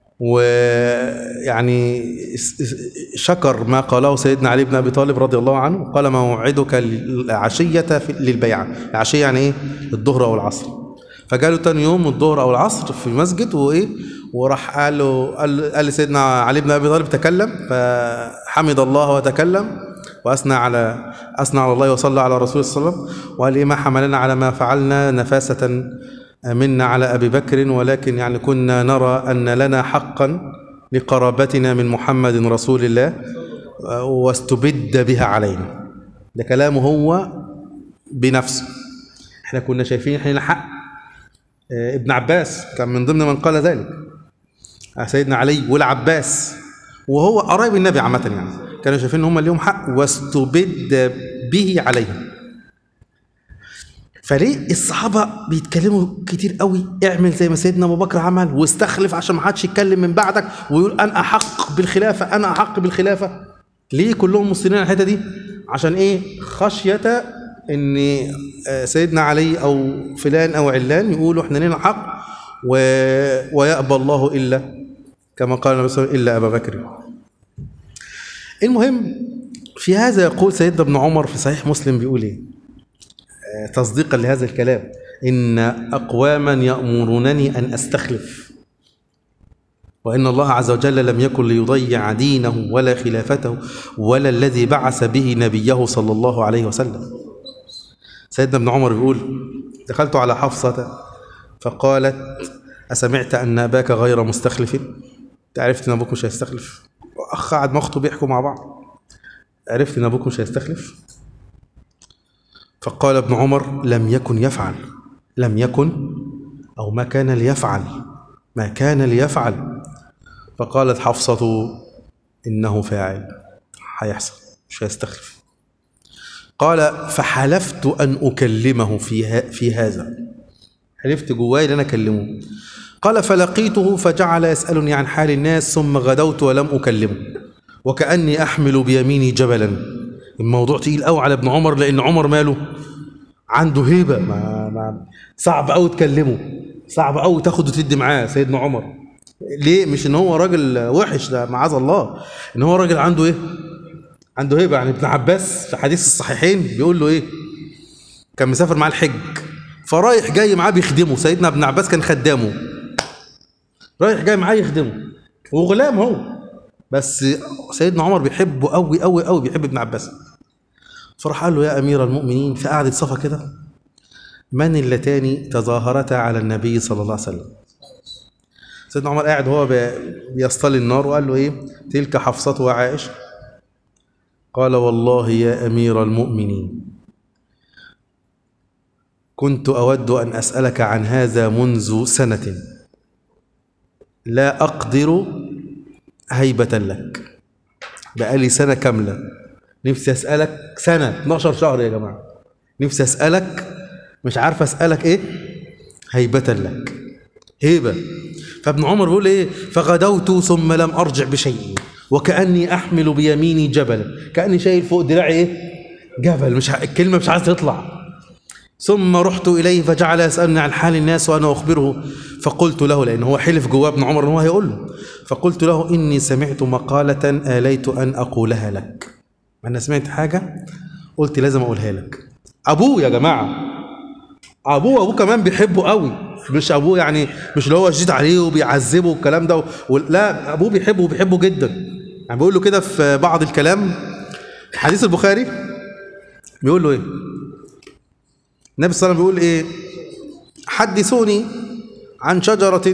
ويعني اس- اس- شكر ما قاله سيدنا علي بن أبي طالب رضي الله عنه قال موعدك العشية في- للبيعة العشية يعني إيه الظهر أو العصر فجاله تاني يوم الظهر أو العصر في المسجد وإيه وراح قال له قال, قال لسيدنا علي بن أبي طالب تكلم فحمد الله وتكلم واثنى على اثنى على الله وصلى على رسول صلى الله عليه وسلم وقال ايه ما حملنا على ما فعلنا نفاسة منا على ابي بكر ولكن يعني كنا نرى ان لنا حقا لقرابتنا من محمد رسول الله واستبد بها علينا ده كلامه هو بنفسه احنا كنا شايفين احنا لنا حق آه، ابن عباس كان من ضمن من قال ذلك آه، سيدنا علي والعباس وهو قرايب النبي عامة يعني كانوا شايفين ان هم ليهم حق واستبد به عليهم فليه الصحابة بيتكلموا كتير قوي اعمل زي ما سيدنا ابو بكر عمل واستخلف عشان ما حدش يتكلم من بعدك ويقول انا احق بالخلافة انا احق بالخلافة ليه كلهم مصرين على الحتة دي عشان ايه خشية ان آه، سيدنا علي او فلان او علان يقولوا احنا لنا حق و... ويأبى الله الا كما قال النبي صلى الله عليه وسلم الا ابا بكر المهم في هذا يقول سيدنا ابن عمر في صحيح مسلم بيقول ايه آه، تصديقا لهذا الكلام ان اقواما يامرونني ان استخلف وان الله عز وجل لم يكن ليضيع دينه ولا خلافته ولا الذي بعث به نبيه صلى الله عليه وسلم سيدنا ابن عمر بيقول دخلت على حفصة فقالت أسمعت أن أباك غير مستخلف أنت عرفت أن أبوك مش هيستخلف أخ قعد ما أخته بيحكوا مع بعض عرفت أن أبوك مش هيستخلف فقال ابن عمر لم يكن يفعل لم يكن أو ما كان ليفعل ما كان ليفعل فقالت حفصة إنه فاعل هيحصل مش هيستخلف قال فحلفت أن أكلمه في, ها في هذا حلفت جواي ان انا اكلمه قال فلقيته فجعل يسالني عن حال الناس ثم غدوت ولم اكلمه وكاني احمل بيميني جبلا الموضوع تقيل قوي على ابن عمر لان عمر ماله عنده هيبه ما, ما ما صعب قوي تكلمه صعب قوي تاخد وتدي معاه سيدنا عمر ليه مش ان هو راجل وحش ده معاذ الله ان هو راجل عنده ايه عنده هيبه يعني ابن عباس في حديث الصحيحين بيقول له ايه كان مسافر معاه الحج فرايح جاي معاه بيخدمه سيدنا ابن عباس كان خدامه رايح جاي معاه يخدمه وغلام هو بس سيدنا عمر بيحبه قوي قوي قوي بيحب ابن عباس فراح قال له يا امير المؤمنين في قعده صفا كده من اللتان تظاهرتا على النبي صلى الله عليه وسلم سيدنا عمر قاعد وهو بي- بيصطلي النار وقال له ايه تلك حفصة وعائشة قال والله يا امير المؤمنين كنت اود ان اسالك عن هذا منذ سنه لا اقدر هيبه لك بقالي سنه كامله نفسي اسالك سنه 12 شهر يا جماعه نفسي اسالك مش عارف اسالك ايه هيبه لك هيبه فابن عمر بيقول ايه فغدوت ثم لم ارجع بشيء وكاني احمل بيميني جبلا كاني شايل فوق دراعي ايه جبل مش ع... الكلمه مش عايز تطلع ثم رحت اليه فجعل يسالني عن حال الناس وانا اخبره فقلت له لان هو حلف جواه ابن عمر ان هو هيقول له فقلت له اني سمعت مقاله اليت ان اقولها لك انا سمعت حاجه قلت لازم اقولها لك ابوه يا جماعه ابوه ابوه كمان بيحبه قوي مش ابوه يعني مش اللي هو شديد عليه وبيعذبه والكلام ده و... لا ابوه بيحبه وبيحبه جدا يعني بيقول له كده في بعض الكلام حديث البخاري بيقول له ايه النبي صلى الله عليه وسلم بيقول ايه حدثوني عن شجرة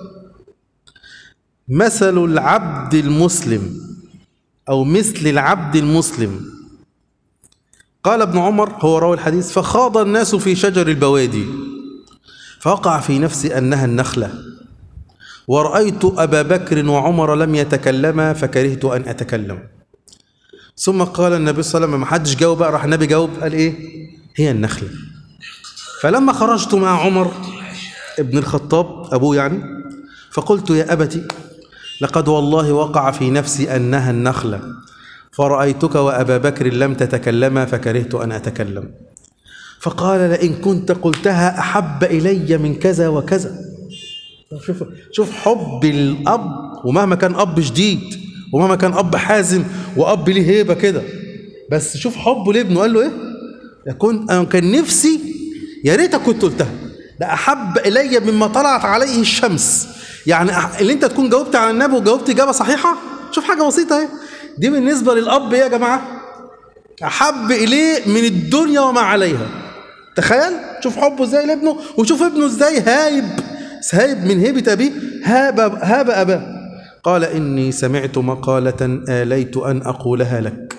مثل العبد المسلم أو مثل العبد المسلم قال ابن عمر هو راوي الحديث فخاض الناس في شجر البوادي فوقع في نفسي أنها النخلة ورأيت أبا بكر وعمر لم يتكلما فكرهت أن أتكلم ثم قال النبي صلى الله عليه وسلم ما حدش جاوب بقى راح النبي جاوب قال إيه هي النخلة فلما خرجت مع عمر ابن الخطاب أبوه يعني فقلت يا أبتي لقد والله وقع في نفسي أنها النخلة فرأيتك وأبا بكر لم تتكلما فكرهت أن أتكلم فقال لئن كنت قلتها أحب إلي من كذا وكذا شوف شوف حب الأب ومهما كان أب شديد ومهما كان أب حازم وأب ليه هيبة كده بس شوف حبه لابنه قال له إيه يكون أنا كان نفسي يا ريتك كنت قلتها ده أحب إلي مما طلعت عليه الشمس يعني أح- اللي أنت تكون جاوبت على النبي وجاوبت إجابة صحيحة شوف حاجة بسيطة أهي دي بالنسبة للأب إيه يا جماعة أحب إليه من الدنيا وما عليها تخيل شوف حبه ازاي لابنه وشوف ابنه ازاي هايب هايب من هيبة أبيه هاب هاب أباه قال إني سمعت مقالة آليت أن أقولها لك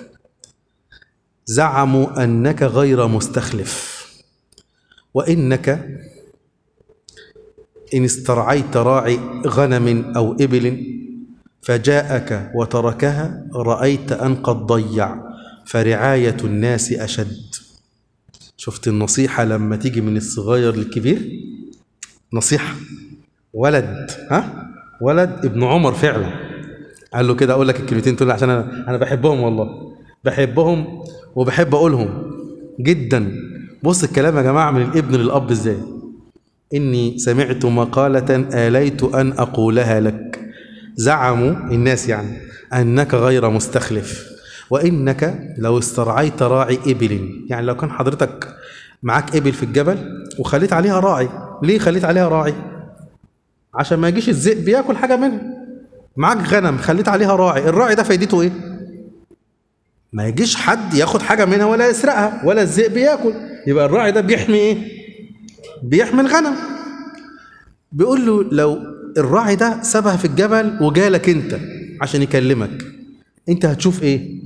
زعموا أنك غير مستخلف وإنك إن استرعيت راعي غنم أو إبل فجاءك وتركها رأيت أن قد ضيع فرعاية الناس أشد شفت النصيحة لما تيجي من الصغير للكبير نصيحة ولد ها ولد ابن عمر فعلا قال له كده اقول لك الكلمتين دول عشان انا انا بحبهم والله بحبهم وبحب اقولهم جدا بص الكلام يا جماعه من الابن للاب ازاي اني سمعت مقاله اليت ان اقولها لك زعموا الناس يعني انك غير مستخلف وانك لو استرعيت راعي ابل يعني لو كان حضرتك معاك ابل في الجبل وخليت عليها راعي ليه خليت عليها راعي عشان ما يجيش الذئب ياكل حاجه منها معاك غنم خليت عليها راعي الراعي ده فايدته ايه ما يجيش حد ياخد حاجه منها ولا يسرقها ولا الذئب ياكل يبقى الراعي ده بيحمي ايه بيحمي الغنم بيقول له لو الراعي ده سابها في الجبل وجالك انت عشان يكلمك انت هتشوف ايه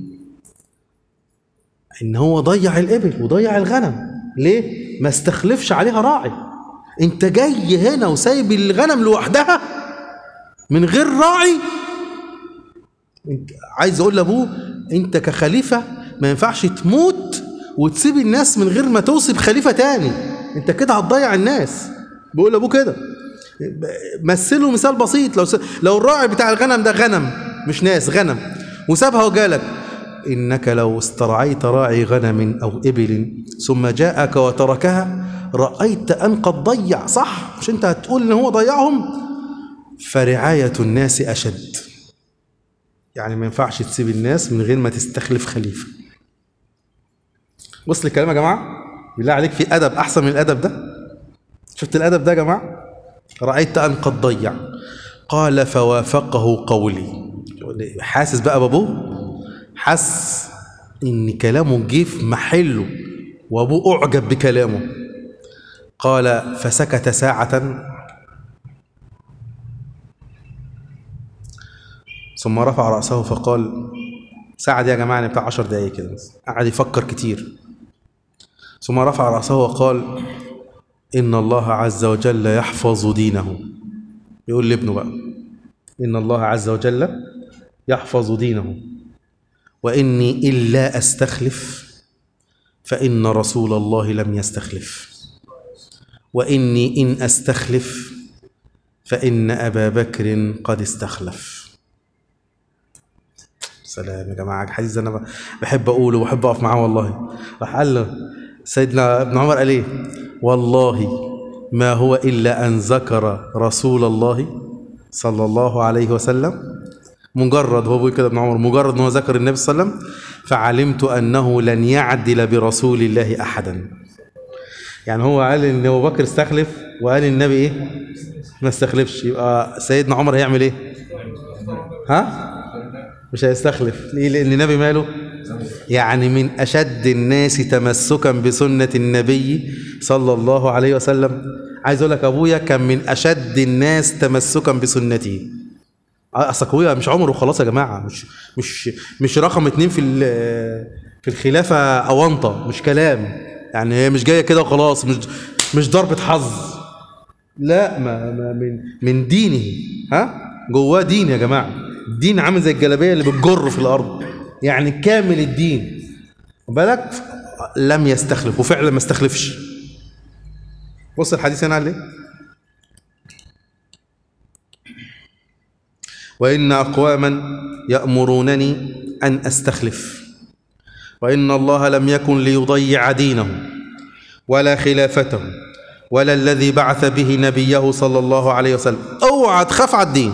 ان هو ضيع الابل وضيع الغنم ليه ما استخلفش عليها راعي انت جاي هنا وسايب الغنم لوحدها من غير راعي انت عايز اقول لابوه انت كخليفه ما ينفعش تموت وتسيب الناس من غير ما توصي بخليفه تاني انت كده هتضيع الناس بيقول لابوه كده مثله مثال بسيط لو س... لو الراعي بتاع الغنم ده غنم مش ناس غنم وسابها وجالك انك لو استرعيت راعي غنم او ابل ثم جاءك وتركها رأيت أن قد ضيع صح مش أنت هتقول إن هو ضيعهم فرعاية الناس أشد يعني ما ينفعش تسيب الناس من غير ما تستخلف خليفة وصل الكلام يا جماعة بالله عليك في أدب أحسن من الأدب ده شفت الأدب ده يا جماعة رأيت أن قد ضيع قال فوافقه قولي حاسس بقى بابوه حس إن كلامه جه في محله وأبوه أعجب بكلامه قال فسكت ساعة ثم رفع رأسه فقال ساعة دي يا جماعة يعني بتاع عشر دقايق كده بس قعد يفكر كتير ثم رفع رأسه وقال إن الله عز وجل يحفظ دينه يقول لابنه بقى إن الله عز وجل يحفظ دينه وإني إلا أستخلف فإن رسول الله لم يستخلف وإني إن أستخلف فإن أبا بكر قد استخلف سلام يا جماعة الحديث ده أنا بحب أقوله وبحب أقف معاه والله راح قال له سيدنا ابن عمر قال إيه والله ما هو إلا أن ذكر رسول الله صلى الله عليه وسلم مجرد هو بيقول كده ابن عمر مجرد ان هو ذكر النبي صلى الله عليه وسلم فعلمت انه لن يعدل برسول الله احدا يعني هو قال ان ابو بكر استخلف وقال النبي ايه ما استخلفش يبقى سيدنا عمر هيعمل ايه ها مش هيستخلف ليه لان النبي ماله يعني من اشد الناس تمسكا بسنه النبي صلى الله عليه وسلم عايز اقول لك ابويا كان من اشد الناس تمسكا بسنته اصل ابويا مش عمره خلاص يا جماعه مش مش مش رقم اتنين في في الخلافه اونطه مش كلام يعني هي مش جايه كده وخلاص مش مش ضربه حظ لا ما, ما من من دينه ها جواه دين يا جماعه الدين عامل زي الجلابيه اللي بتجر في الارض يعني كامل الدين بالك لم يستخلف وفعلا ما استخلفش بص الحديث هنا قال ايه وإن أقواما يأمرونني أن أستخلف وإن الله لم يكن ليضيع دينه ولا خلافته ولا الذي بعث به نبيه صلى الله عليه وسلم اوعى تخاف على الدين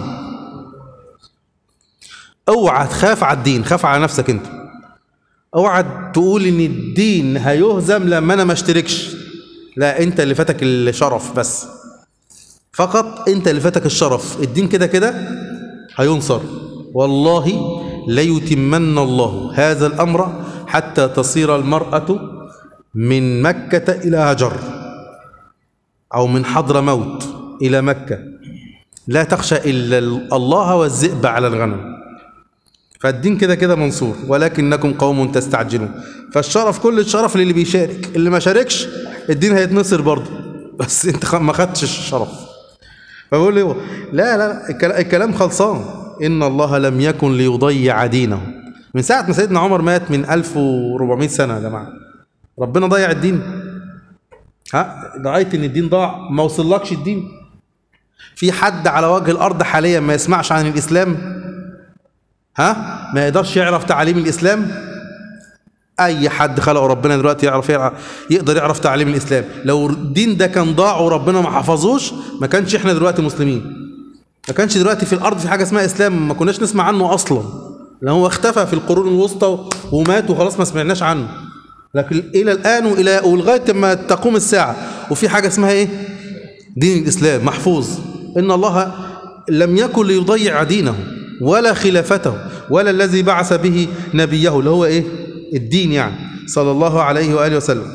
اوعى تخاف على الدين خاف على نفسك انت اوعى تقول ان الدين هيهزم لما انا ما اشتركش لا انت اللي فاتك الشرف بس فقط انت اللي فاتك الشرف الدين كده كده هينصر والله ليتمن الله هذا الأمر حتى تصير المرأة من مكة إلى هجر أو من حضر موت إلى مكة لا تخشى إلا الله والذئب على الغنم فالدين كده كده منصور ولكنكم قوم تستعجلون فالشرف كل الشرف للي بيشارك اللي ما شاركش الدين هيتنصر برضه بس انت ما خدتش الشرف فبقول له لا لا الكلام خلصان إن الله لم يكن ليضيع دينه من ساعة ما سيدنا عمر مات من 1400 سنة يا جماعة ربنا ضيع الدين ها رأيت إن الدين ضاع ما وصلكش الدين في حد على وجه الأرض حاليا ما يسمعش عن الإسلام ها ما يقدرش يعرف تعاليم الإسلام أي حد خلقه ربنا دلوقتي يعرف, يعرف يقدر يعرف تعليم الإسلام لو الدين ده كان ضاع وربنا ما حفظوش ما كانش إحنا دلوقتي مسلمين ما كانش دلوقتي في الأرض في حاجة اسمها إسلام ما كناش نسمع عنه أصلا لأن هو اختفى في القرون الوسطى ومات وخلاص ما سمعناش عنه لكن إلى الآن وإلى ولغاية ما تقوم الساعة وفي حاجة اسمها إيه دين الإسلام محفوظ إن الله لم يكن ليضيع دينه ولا خلافته ولا الذي بعث به نبيه اللي هو إيه الدين يعني صلى الله عليه وآله وسلم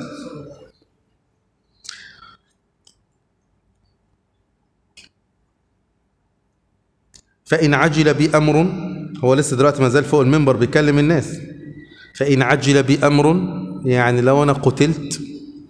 فإن عجل بأمر هو لسه دلوقتي ما زال فوق المنبر بيكلم الناس فإن عجل بأمر يعني لو أنا قتلت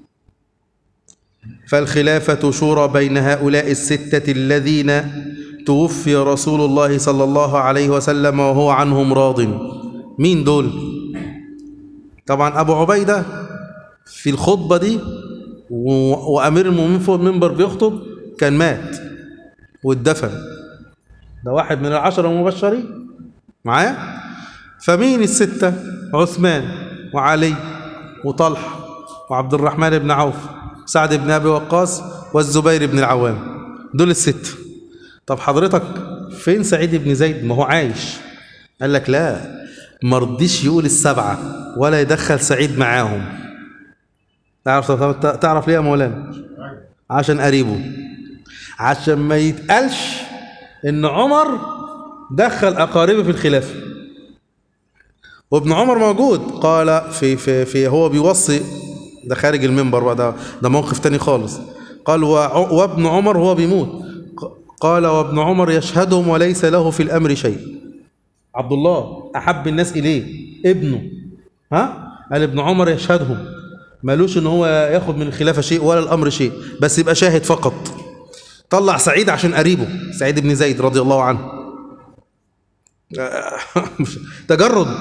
فالخلافة شورى بين هؤلاء الستة الذين توفي رسول الله صلى الله عليه وسلم وهو عنهم راض مين دول؟ طبعا أبو عبيدة في الخطبة دي وأمير المؤمنين فوق المنبر بيخطب كان مات واتدفن ده واحد من العشرة المبشرين معايا فمين الستة عثمان وعلي وطلحة وعبد الرحمن بن عوف سعد بن ابي وقاص والزبير بن العوام دول الست طب حضرتك فين سعيد بن زيد ما هو عايش قال لك لا ما رضيش يقول السبعه ولا يدخل سعيد معاهم تعرف تعرف ليه يا مولانا عشان قريبه عشان ما يتقالش ان عمر دخل اقاربه في الخلافه وابن عمر موجود قال في في في هو بيوصي ده خارج المنبر بقى ده ده موقف تاني خالص قال وع- وابن عمر هو بيموت ق- قال وابن عمر يشهدهم وليس له في الامر شيء عبد الله احب الناس اليه ابنه ها قال ابن عمر يشهدهم مالوش ان هو ياخد من الخلافه شيء ولا الامر شيء بس يبقى شاهد فقط طلع سعيد عشان قريبه سعيد بن زيد رضي الله عنه تجرد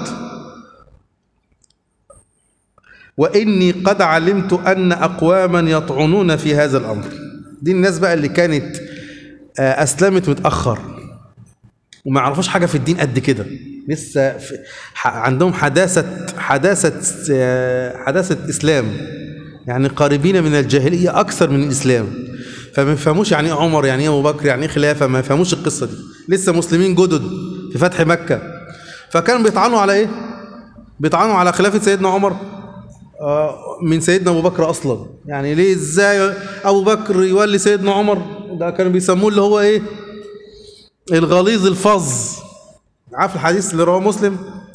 وإني قد علمت أن أقواما يطعنون في هذا الأمر دي الناس بقى اللي كانت آه، أسلمت متأخر وما يعرفوش حاجة في الدين قد كده لسه في ح- عندهم حداثة حداثة آه، حداثة إسلام يعني قريبين من الجاهلية أكثر من الإسلام فما يفهموش يعني إيه عمر يعني إيه أبو بكر يعني إيه خلافة ما يفهموش القصة دي لسه مسلمين جدد في فتح مكة فكانوا بيطعنوا على إيه؟ بيطعنوا على خلافة سيدنا عمر آه، من سيدنا ابو بكر اصلا يعني ليه ازاي ابو بكر يولي سيدنا عمر ده كانوا بيسموه اللي هو ايه الغليظ الفظ عارف الحديث اللي رواه مسلم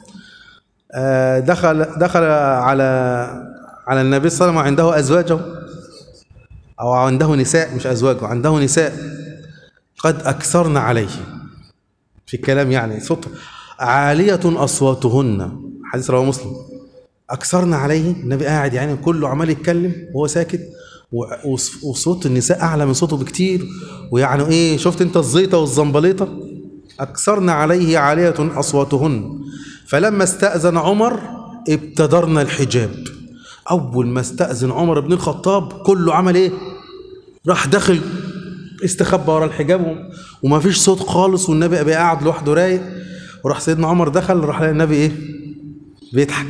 آه، دخل دخل على على النبي صلى الله عليه وسلم عنده ازواجه او عنده نساء مش ازواجه عنده نساء قد اكثرن عليه في الكلام يعني صوت عالية أصواتهن حديث رواه مسلم أكثرنا عليه النبي قاعد يعني كله عمال يتكلم وهو ساكت و- وص- وصوت النساء أعلى من صوته بكتير ويعني إيه شفت أنت الزيطة والزنبليطة أكثرنا عليه عالية أصواتهن فلما استأذن عمر ابتدرنا الحجاب أول ما استأذن عمر بن الخطاب كله عمل إيه راح داخل استخبى ورا الحجاب و- وما فيش صوت خالص والنبي بقى قاعد لوحده رايق وراح سيدنا عمر دخل راح لقى النبي ايه بيضحك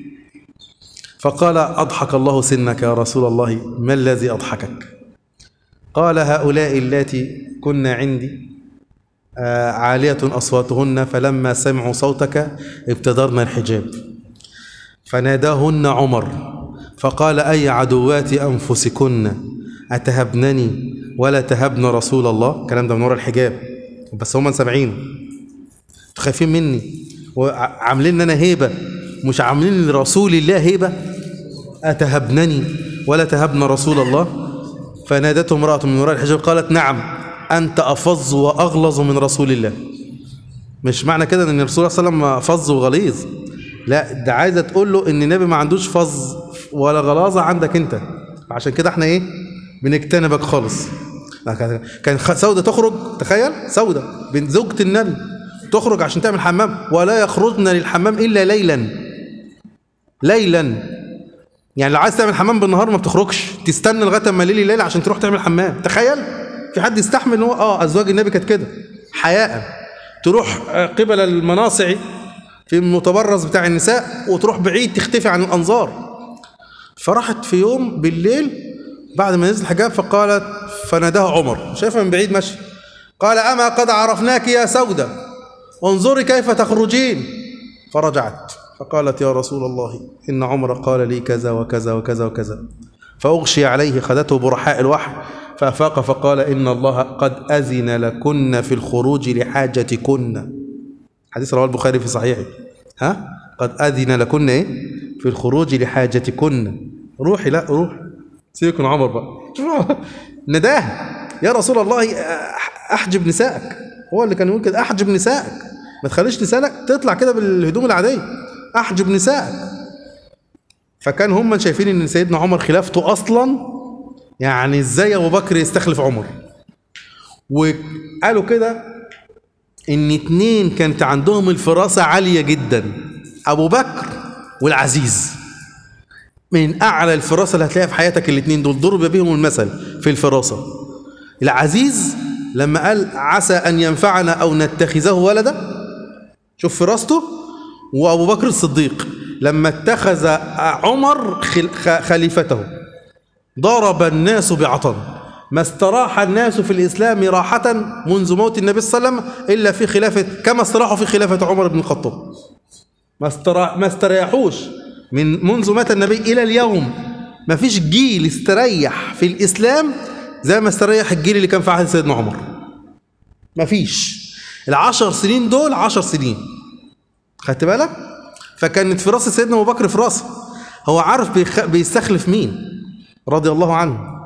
فقال اضحك الله سنك يا رسول الله ما الذي اضحكك قال هؤلاء اللاتي كن عندي آه، عالية أصواتهن فلما سمعوا صوتك ابتدرن الحجاب فناداهن عمر فقال أي عدوات أنفسكن أتهبنني ولا تهبن رسول الله الكلام ده من ورا الحجاب بس هم سامعينه انتوا خايفين مني وعاملين ان انا هيبه مش عاملين لرسول الله هيبه اتهبنني ولا تهبن رسول الله فنادته امراه من وراء الحجاب قالت نعم انت افظ واغلظ من رسول الله مش معنى كده ان الرسول صلى الله عليه وسلم فظ وغليظ لا ده عايزه تقول له ان النبي ما عندوش فظ ولا غلاظه عندك انت عشان كده احنا ايه بنجتنبك خالص كان- كان خ- سودة تخرج تخيل سودة بنت زوجة النبي تخرج عشان تعمل حمام ولا يخرجن للحمام الا ليلا ليلا يعني لو عايز تعمل حمام بالنهار ما بتخرجش تستنى لغايه اما الليل يليل عشان تروح تعمل حمام تخيل في حد يستحمل ان هو اه ازواج النبي كانت كده حياء تروح آه، قبل المناصع في المتبرز بتاع النساء وتروح بعيد تختفي عن الانظار فراحت في يوم بالليل بعد ما نزل الحجاب فقالت فناداها عمر شايفها من بعيد ماشي قال اما قد عرفناك يا سوده انظري كيف تخرجين فرجعت فقالت يا رسول الله إن عمر قال لي كذا وكذا وكذا وكذا فأغشي عليه خدته برحاء الوحي فأفاق فقال إن الله قد أذن لكن في الخروج لحاجتكن حديث رواه البخاري في صحيحه ها قد أذن لكن إيه في الخروج لحاجتكن روحي لا روح سيبك من عمر بقى نداه يا رسول الله أح- أحجب نسائك هو اللي كان يقول كده أحجب نسائك ما تخليش نسائك تطلع كده بالهدوم العادية أحجب نسائك فكان هم شايفين ان سيدنا عمر خلافته اصلا يعني ازاي ابو بكر يستخلف عمر وقالوا كده ان اتنين كانت عندهم الفراسة عالية جدا ابو بكر والعزيز من اعلى الفراسة اللي هتلاقيها في حياتك الاتنين دول ضرب بهم المثل في الفراسة العزيز لما قال عسى ان ينفعنا او نتخذه ولدا شوف فراسته وابو بكر الصديق لما اتخذ عمر خل- خ- خليفته ضرب الناس بعطن ما استراح الناس في الإسلام راحة منذ موت النبي صلى الله عليه وسلم إلا في خلافة كما استراحوا في خلافة عمر بن الخطاب ما استرا... ما استريحوش من منذ مات النبي إلى اليوم ما فيش جيل استريح في الإسلام زي ما استريح الجيل اللي كان في عهد سيدنا عمر ما فيش العشر سنين دول عشر سنين خدت بالك فكانت فراسة سيدنا أبو بكر فراسة هو عارف بيخ... بيستخلف مين رضي الله عنه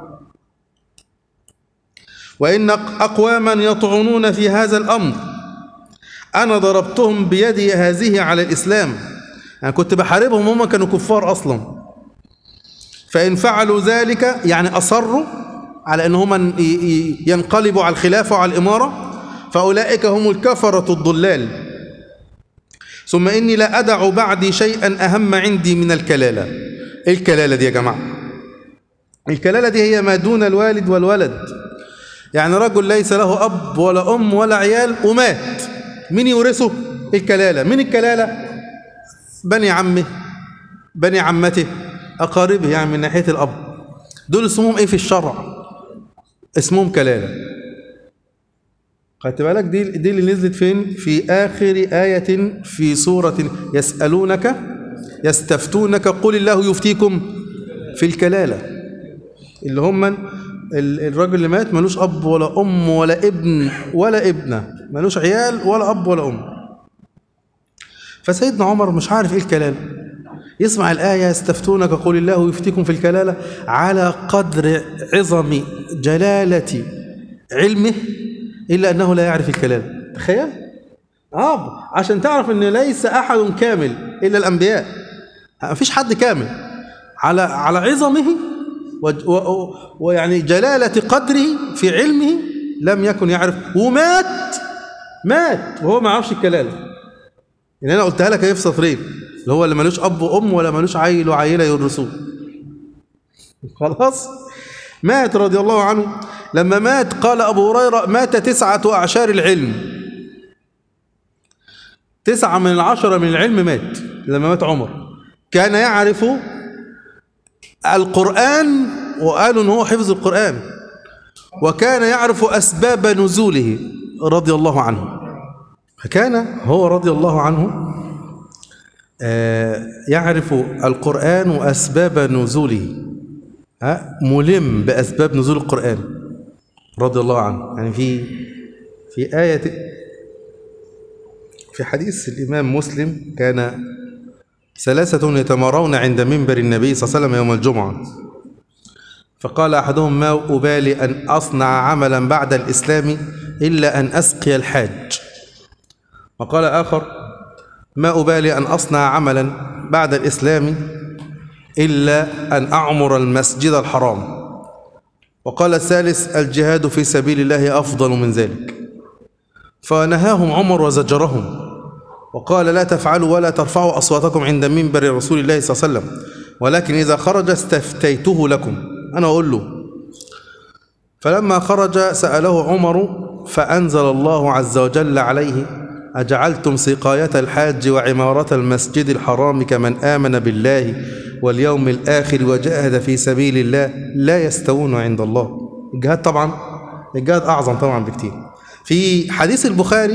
وإن أقواما يطعنون في هذا الأمر أنا ضربتهم بيدي هذه على الإسلام أنا كنت بحاربهم هم كانوا كفار أصلا فإن فعلوا ذلك يعني أصروا على أن هم ي- ي- ينقلبوا على الخلافة وعلى الإمارة فأولئك هم الكفرة الضلال ثم إني لا أدع بعدي شيئا أهم عندي من الكلالة إيه الكلالة دي يا جماعة الكلالة دي هي ما دون الوالد والولد يعني رجل ليس له أب ولا أم ولا عيال ومات مين يورثه الكلالة مين الكلالة بني عمه بني عمته أقاربه يعني من ناحية الأب دول اسمهم إيه في الشرع اسمهم كلالة خدت بالك دي دي اللي نزلت فين في آخر آية في سورة يسألونك يستفتونك قل الله يفتيكم في الكلالة اللي هم ال- الراجل اللي مات ملوش أب ولا أم ولا ابن ولا ابنة ملوش عيال ولا أب ولا أم فسيدنا عمر مش عارف إيه الكلالة يسمع الآية يستفتونك قل الله يفتيكم في الكلالة على قدر عظم جلالة علمه إلا أنه لا يعرف الكلالة تخيل آه عشان تعرف أن ليس أحد كامل إلا الأنبياء ما فيش حد كامل على على عظمه وج- و- و- ويعني جلالة قدره في علمه لم يكن يعرف ومات مات وهو ما يعرفش الكلالة يعني أنا قلتها لك اهي في سطرين اللي هو اللي ملوش أب وأم ولا ملوش عيل وعيلة يورثوه خلاص مات رضي الله عنه لما مات قال أبو هريرة مات تسعة أعشار العلم تسعة من العشرة من العلم مات لما مات عمر كان يعرف القرآن وقالوا ان هو حفظ القرآن وكان يعرف أسباب نزوله رضي الله عنه فكان هو رضي الله عنه آه، يعرف القرآن وأسباب نزوله ها، ملم بأسباب نزول القرآن رضي الله عنه يعني في في آية في حديث الإمام مسلم كان ثلاثة يتمارون عند منبر النبي صلى الله عليه وسلم يوم الجمعة فقال أحدهم ما أبالي أن أصنع عملا بعد الإسلام إلا أن أسقي الحاج وقال آخر ما أبالي أن أصنع عملا بعد الإسلام إلا أن أعمر المسجد الحرام وقال الثالث الجهاد في سبيل الله أفضل من ذلك فنهاهم عمر وزجرهم وقال لا تفعلوا ولا ترفعوا أصواتكم عند منبر رسول الله صلى الله عليه وسلم ولكن إذا خرج استفتيته لكم أنا أقول له فلما خرج سأله عمر فأنزل الله عز وجل عليه أجعلتم سقاية الحاج وعمارة المسجد الحرام كمن آمن بالله واليوم الآخر وجاهد في سبيل الله لا يستوون عند الله الجهاد طبعا الجهاد أعظم طبعا بكتير في حديث البخاري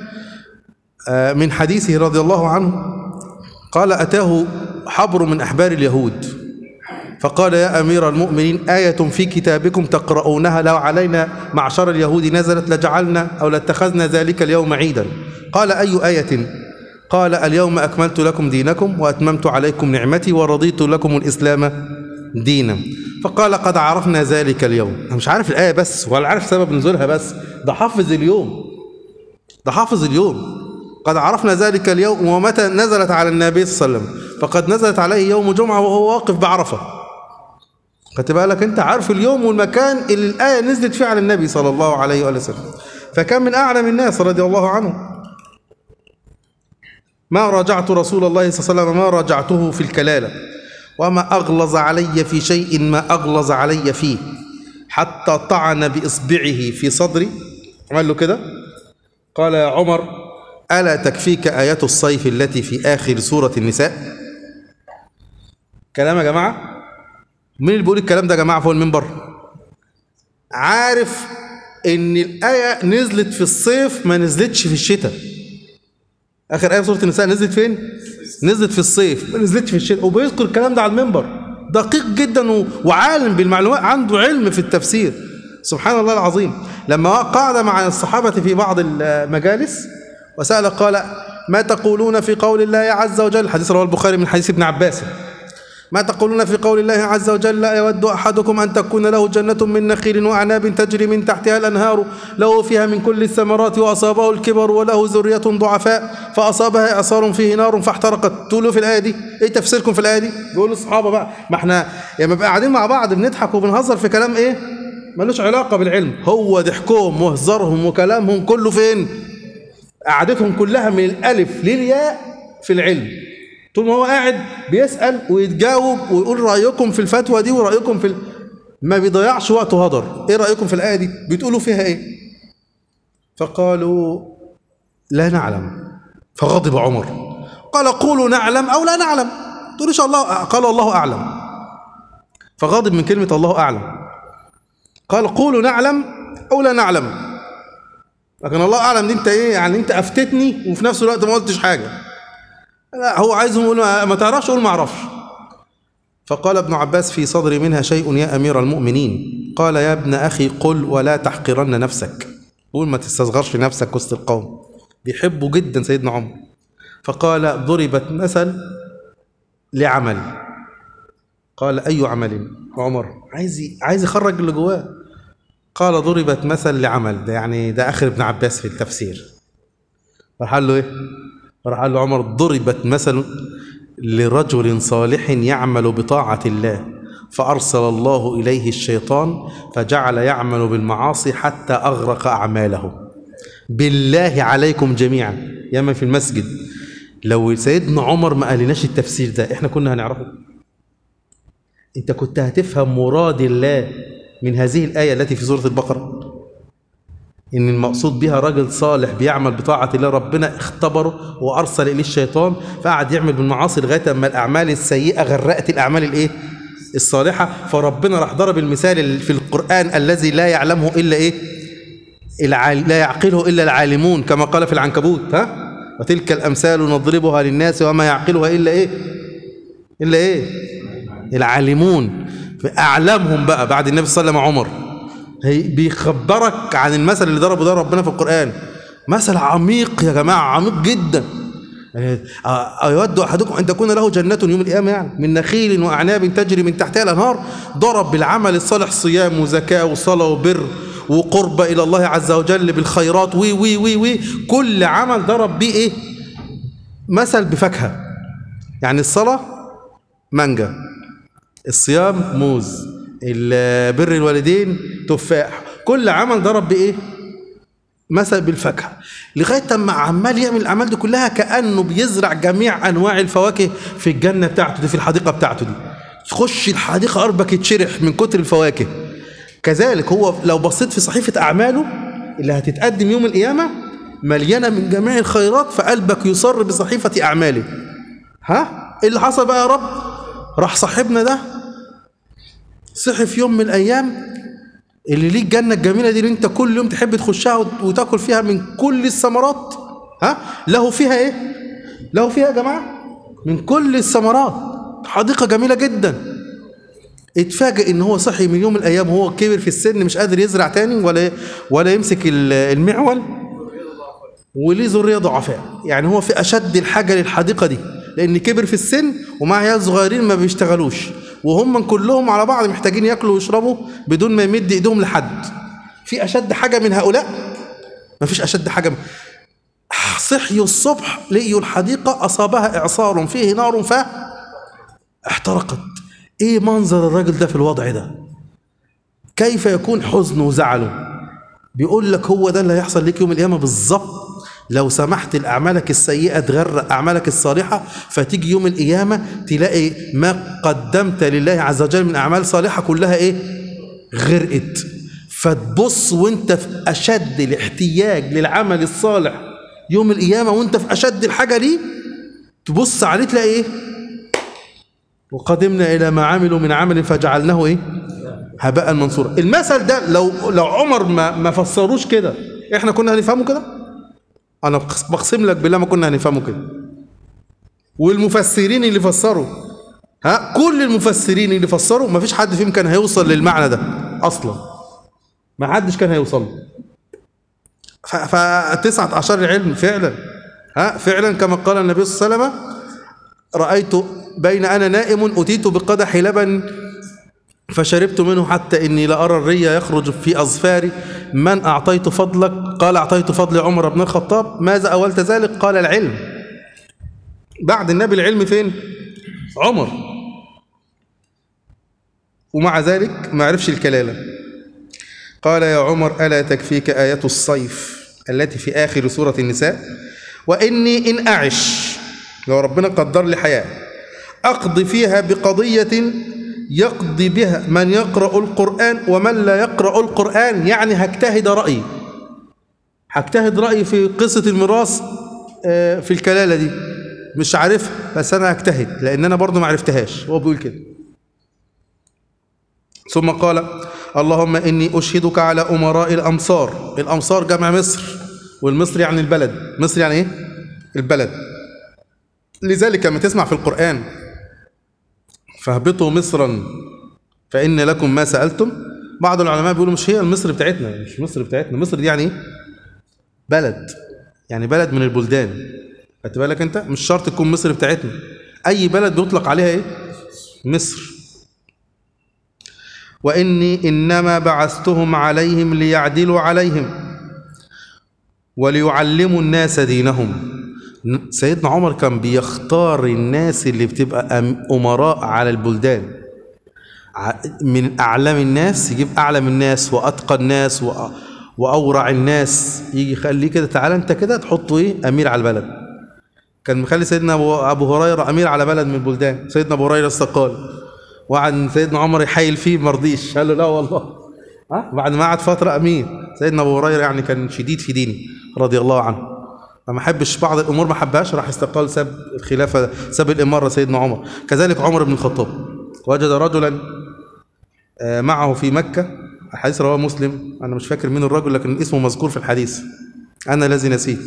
آه، من حديثه رضي الله عنه قال أتاه حبر من أحبار اليهود فقال يا أمير المؤمنين آية في كتابكم تقرؤونها لو علينا معشر اليهود نزلت لجعلنا أو لاتخذنا ذلك اليوم عيدا قال أي آية قال اليوم أكملت لكم دينكم وأتممت عليكم نعمتي ورضيت لكم الإسلام دينا فقال قد عرفنا ذلك اليوم أنا مش عارف الآية بس ولا عارف سبب نزولها بس ده حافظ اليوم ده حافظ اليوم قد عرفنا ذلك اليوم ومتى نزلت على النبي صلى الله عليه وسلم فقد نزلت عليه يوم جمعة وهو واقف بعرفة خدت بالك انت عارف اليوم والمكان اللي الآية نزلت فيه على النبي صلى الله عليه وآله وسلم فكان من أعلم الناس رضي الله عنه ما راجعت رسول الله صلى الله عليه وسلم ما راجعته في الكلالة وما أغلظ علي في شيء ما أغلظ علي فيه حتى طعن بإصبعه في صدري عمل له كده قال يا عمر ألا تكفيك آيات الصيف التي في آخر سورة النساء كلام يا جماعة مين اللي بيقول الكلام ده يا جماعه فوق المنبر عارف ان الايه نزلت في الصيف ما نزلتش في الشتاء اخر ايه في سوره النساء نزلت فين نزلت في الصيف ما نزلتش في الشتاء وبيذكر الكلام ده على المنبر دقيق جدا و- وعالم بالمعلومات عنده علم في التفسير سبحان الله العظيم لما قعد مع الصحابه في بعض المجالس وسال قال ما تقولون في قول الله عز وجل حديث رواه البخاري من حديث ابن عباس ما تقولون في قول الله عز وجل لا يود أحدكم أن تكون له جنة من نخيل وأعناب تجري من تحتها الأنهار له فيها من كل الثمرات وأصابه الكبر وله ذرية ضعفاء فأصابها إعصار فيه نار فاحترقت تقولوا في الآية دي إيه تفسيركم في الآية دي بيقولوا الصحابة بقى ما احنا لما بقى قاعدين مع بعض بنضحك وبنهزر في كلام إيه ملوش علاقة بالعلم هو ضحكهم وهزارهم وكلامهم كله فين قعدتهم كلها من الألف للياء في العلم طول ما هو قاعد بيسأل ويتجاوب ويقول رأيكم في الفتوى دي ورأيكم في ال... ما بيضيعش وقته هدر ايه رأيكم في الآية دي بتقولوا فيها ايه فقالوا لا نعلم فغضب عمر قال قولوا نعلم أو لا نعلم تقولوا الله قال الله أعلم فغضب من كلمة الله أعلم قال قولوا نعلم أو لا نعلم لكن الله أعلم دي انت ايه يعني انت أفتتني وفي نفس الوقت ما قلتش حاجة لا هو عايزهم يقول ما ما تعرفش قول ما اعرفش فقال ابن عباس في صدري منها شيء يا امير المؤمنين قال يا ابن اخي قل ولا تحقرن نفسك قول ما تستصغرش نفسك وسط القوم بيحبوا جدا سيدنا عمر فقال ضربت مثل لعمل قال اي عمل عمر عايز عايز يخرج اللي جواه قال ضربت مثل لعمل ده يعني ده اخر ابن عباس في التفسير راح قال له ايه راح قال له عمر ضربت مثل لرجل صالح يعمل بطاعة الله فأرسل الله إليه الشيطان فجعل يعمل بالمعاصي حتى أغرق أعماله بالله عليكم جميعا ياما في المسجد لو سيدنا عمر ما قالناش التفسير ده احنا كنا هنعرفه انت كنت هتفهم مراد الله من هذه الآية التي في سورة البقرة ان المقصود بها راجل صالح بيعمل بطاعه الله ربنا اختبره وارسل اليه الشيطان فقعد يعمل بالمعاصي لغايه اما الاعمال السيئه غرقت الاعمال الايه الصالحه فربنا راح ضرب المثال في القران الذي لا يعلمه الا ايه العال... لا يعقله الا العالمون كما قال في العنكبوت ها وتلك الامثال نضربها للناس وما يعقلها الا ايه الا ايه العالمون اعلمهم بقى بعد النبي صلى الله عليه وسلم عمر هي بيخبرك عن المثل اللي ضربه ده ربنا في القرآن مثل عميق يا جماعة عميق جدا أيود أحدكم أن تكون له جنة يوم القيامة يعني من نخيل وأعناب تجري من تحتها الأنهار ضرب بالعمل الصالح صيام وزكاة وصلاة وبر وقرب إلى الله عز وجل بالخيرات وي وي وي وي كل عمل ضرب بيه إيه مثل بفاكهة يعني الصلاة مانجا الصيام موز بر الوالدين تفاح كل عمل ضرب بايه مثل بالفاكهه لغايه اما عمال يعمل الاعمال دي كلها كانه بيزرع جميع انواع الفواكه في الجنه بتاعته دي في الحديقه بتاعته دي تخش الحديقه قربك يتشرح من كتر الفواكه كذلك هو لو بصيت في صحيفه اعماله اللي هتتقدم يوم القيامه مليانه من جميع الخيرات فقلبك يصر بصحيفه اعماله ها ايه اللي حصل بقى يا رب راح صاحبنا ده صحي في يوم من الايام اللي ليه الجنه الجميله دي اللي انت كل يوم تحب تخشها وتاكل فيها من كل الثمرات ها له فيها ايه له فيها يا جماعه من كل الثمرات حديقه جميله جدا اتفاجئ ان هو صحي من يوم من الايام وهو كبر في السن مش قادر يزرع تاني ولا ولا يمسك المعول وليه ذريه ضعفاء يعني هو في اشد الحاجه للحديقه دي لان كبر في السن ومع عيال صغيرين ما بيشتغلوش وهم كلهم على بعض محتاجين ياكلوا ويشربوا بدون ما يمد ايدهم لحد في اشد حاجه من هؤلاء ما فيش اشد حاجه من صحيوا الصبح لقيوا الحديقه اصابها اعصار فيه نار ف احترقت ايه منظر الراجل ده في الوضع ده كيف يكون حزنه وزعله بيقول لك هو ده اللي هيحصل لك يوم القيامه بالظبط لو سمحت لأعمالك السيئة تغرق أعمالك الصالحة فتيجي يوم القيامة تلاقي ما قدمت لله عز وجل من أعمال صالحة كلها إيه؟ غرقت فتبص وانت في أشد الاحتياج للعمل الصالح يوم القيامة وانت في أشد الحاجة دي تبص عليه تلاقي إيه؟ وقدمنا إلى ما عملوا من عمل فجعلناه إيه هباء منصورا المثل ده لو لو عمر ما ما فسروش كده احنا كنا هنفهمه كده انا بقس- بقسم لك بالله ما كنا هنفهمه كده والمفسرين اللي فسروا ها كل المفسرين اللي فسروا ما فيش حد فيهم كان هيوصل للمعنى ده اصلا ما حدش كان هيوصل له ف- فتسعة عشر العلم فعلا ها فعلا كما قال النبي صلى الله عليه وسلم رأيت بين أنا نائم أتيت بقدح لبن فشربت منه حتى إني لأرى الري يخرج في أظفاري من أعطيت فضلك قال أعطيت فضل عمر بن الخطاب ماذا أولت ذلك قال العلم بعد النبي العلم فين عمر ومع ذلك ما عرفش الكلالة قال يا عمر ألا تكفيك آية الصيف التي في آخر سورة النساء وإني إن أعش لو ربنا قدر لي حياة أقضي فيها بقضية يقضي بها من يقرأ القرآن ومن لا يقرأ القرآن يعني هجتهد رأيي هجتهد رأيي في قصة الميراث آه، في الكلالة دي مش عارفها بس أنا هجتهد لأن أنا برضو ما عرفتهاش هو بيقول كده ثم قال اللهم إني أشهدك على أمراء الأمصار الأمصار جمع مصر والمصر يعني البلد مصر يعني إيه؟ البلد لذلك لما تسمع في القرآن فاهبطوا مصرا فإن لكم ما سألتم بعض العلماء بيقولوا مش هي المصر بتاعتنا مش مصر بتاعتنا مصر دي يعني إيه؟ بلد يعني بلد من البلدان خدت بالك انت مش شرط تكون مصر بتاعتنا اي بلد بيطلق عليها ايه مصر واني انما بعثتهم عليهم ليعدلوا عليهم وليعلموا الناس دينهم سيدنا عمر كان بيختار الناس اللي بتبقى أم- امراء على البلدان ع- من اعلم الناس يجيب اعلم الناس واتقى الناس وأ- واورع الناس يجي يخليه كده تعالى انت كده تحطه ايه امير على البلد كان مخلي سيدنا ابو ابو هريره امير على بلد من البلدان سيدنا ابو هريره استقال وقعد سيدنا عمر يحايل فيه ما رضيش قال له لا والله ها بعد ما قعد فتره امير سيدنا ابو هريره يعني كان شديد في دينه رضي الله عنه فما حبش بعض الامور ما حبهاش راح استقال ساب الخلافه ساب الاماره سيدنا عمر كذلك عمر بن الخطاب وجد رجلا آه، معه في مكه الحديث رواه مسلم انا مش فاكر مين الرجل لكن اسمه مذكور في الحديث انا الذي نسيت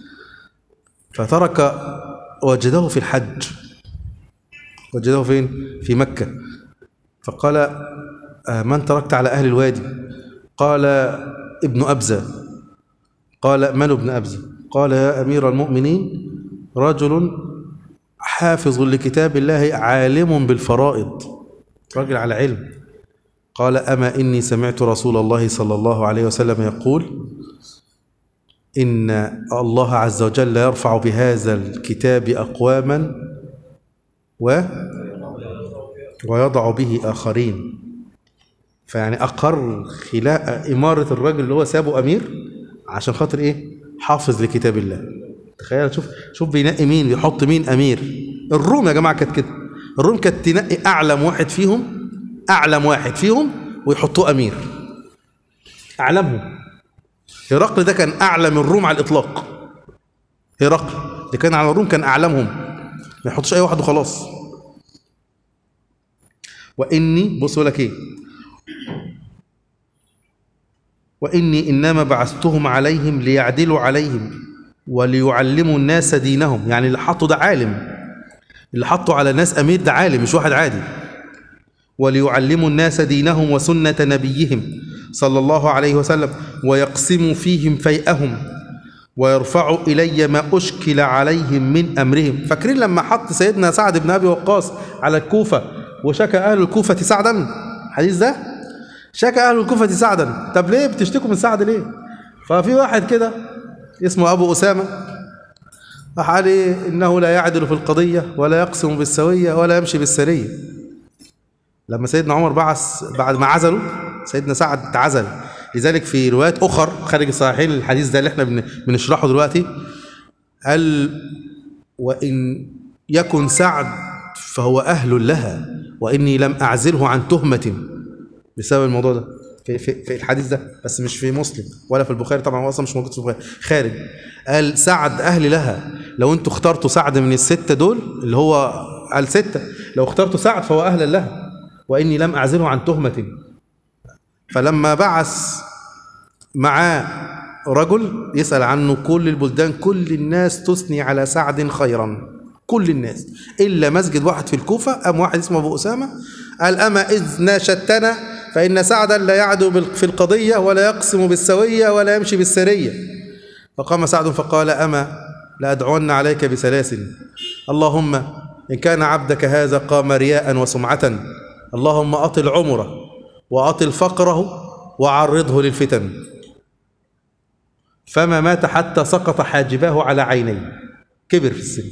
فترك وجده في الحج وجده فين في مكة فقال آه، من تركت على أهل الوادي قال ابن أبزة قال من ابن أبزة قال يا أمير المؤمنين رجل حافظ لكتاب الله عالم بالفرائض رجل على علم قال أما إني سمعت رسول الله صلى الله عليه وسلم يقول إن الله عز وجل يرفع بهذا الكتاب أقواما و ويضع به آخرين فيعني أقر خلاء إمارة الرجل اللي هو سابه أمير عشان خاطر إيه حافظ لكتاب الله تخيل شوف شوف بينقي مين بيحط مين أمير الروم يا جماعة كانت كده الروم كانت تنقي أعلم واحد فيهم أعلم واحد فيهم ويحطوه أمير أعلمهم هرقل ده كان أعلم الروم على الإطلاق هرقل اللي كان على الروم كان أعلمهم ما يحطش أي واحد وخلاص وإني بص يقول لك إيه وإني إنما بعثتهم عليهم ليعدلوا عليهم وليعلموا الناس دينهم يعني اللي حطوا ده عالم اللي حطوا على ناس أمير ده عالم مش واحد عادي وليعلموا الناس دينهم وسنة نبيهم صلى الله عليه وسلم ويقسموا فيهم فيئهم ويرفعوا إلي ما أشكل عليهم من أمرهم فاكرين لما حط سيدنا سعد بن أبي وقاص على الكوفة وشكى أهل الكوفة سعدا الحديث ده شكى أهل الكوفة سعدا طب ليه بتشتكوا من سعد ليه ففي واحد كده اسمه أبو أسامة راح قال إيه إنه لا يعدل في القضية ولا يقسم بالسوية ولا يمشي بالسرية لما سيدنا عمر بعث بعد ما عزله سيدنا سعد تعزل لذلك في روايات اخر خارج الصحيحين الحديث ده اللي احنا بن- بنشرحه دلوقتي قال وان يكن سعد فهو اهل لها واني لم اعزله عن تهمه بسبب الموضوع ده في, في, في الحديث ده بس مش في مسلم ولا في البخاري طبعا هو اصلا مش موجود في البخاري خارج قال سعد اهل لها لو انتوا اخترتوا سعد من السته دول اللي هو قال ستة لو اخترت سعد فهو أهلا لها وإني لم أعزله عن تهمة فلما بعث معاه رجل يسأل عنه كل البلدان كل الناس تثني على سعد خيرا كل الناس إلا مسجد واحد في الكوفة أم واحد اسمه أبو أسامة قال أما إذ ناشدتنا فإن سعدا لا يعدو بال- في القضية ولا يقسم بالسوية ولا يمشي بالسرية فقام سعد فقال أما لأدعون عليك بسلاسل اللهم إن كان عبدك هذا قام رياء وسمعة اللهم أطل عمره وأطل فقره وعرضه للفتن فما مات حتى سقط حاجباه على عينيه كبر في السن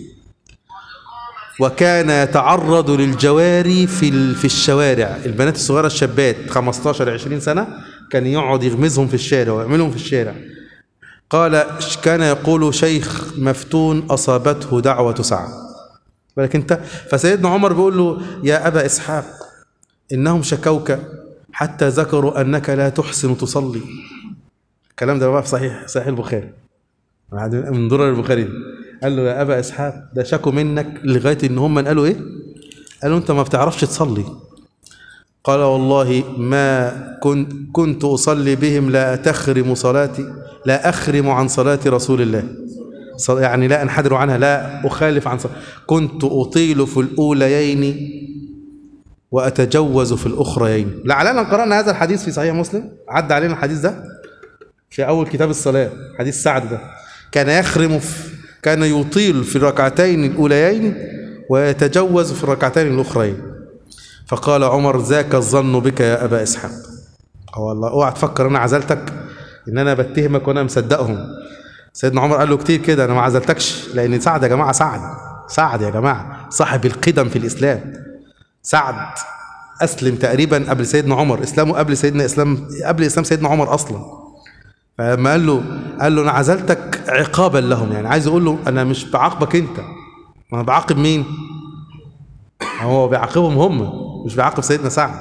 وكان يتعرض للجواري في ال- في الشوارع البنات الصغيره الشابات 15 20 سنه كان يقعد يغمزهم في الشارع ويعملهم في الشارع قال ش- كان يقول شيخ مفتون اصابته دعوه سعد بالك انت فسيدنا عمر بيقول له يا ابا اسحاق انهم شكوك حتى ذكروا انك لا تحسن تصلي الكلام ده بقى في صحيح صحيح البخاري من درر البخاري دي. قال له يا ابا اسحاق ده شكوا منك لغايه ان هم قالوا ايه قالوا انت ما بتعرفش تصلي قال والله ما كنت كنت اصلي بهم لا تخرم صلاتي لا اخرم عن صلاه رسول الله صل- يعني لا انحدر عنها لا اخالف عن صلاة كنت اطيل في الاوليين واتجوز في الاخريين لعلنا قرانا هذا الحديث في صحيح مسلم عدى علينا الحديث ده في أول كتاب الصلاة حديث سعد ده كان يخرم في كان يطيل في الركعتين الأوليين ويتجوز في الركعتين الأخرين فقال عمر ذاك الظن بك يا أبا إسحاق هو والله اوعى تفكر أنا عزلتك إن أنا بتهمك وأنا مصدقهم سيدنا عمر قال له كتير كده أنا ما عزلتكش لأن سعد يا جماعة سعد سعد يا جماعة صاحب القدم في الإسلام سعد أسلم تقريبا قبل سيدنا عمر إسلامه قبل سيدنا إسلام قبل إسلام سيدنا عمر أصلا فلما قال له قال له انا عزلتك عقابا لهم يعني عايز يقول له انا مش بعاقبك انت انا بعاقب مين هو بيعاقبهم هم مش بيعاقب سيدنا سعد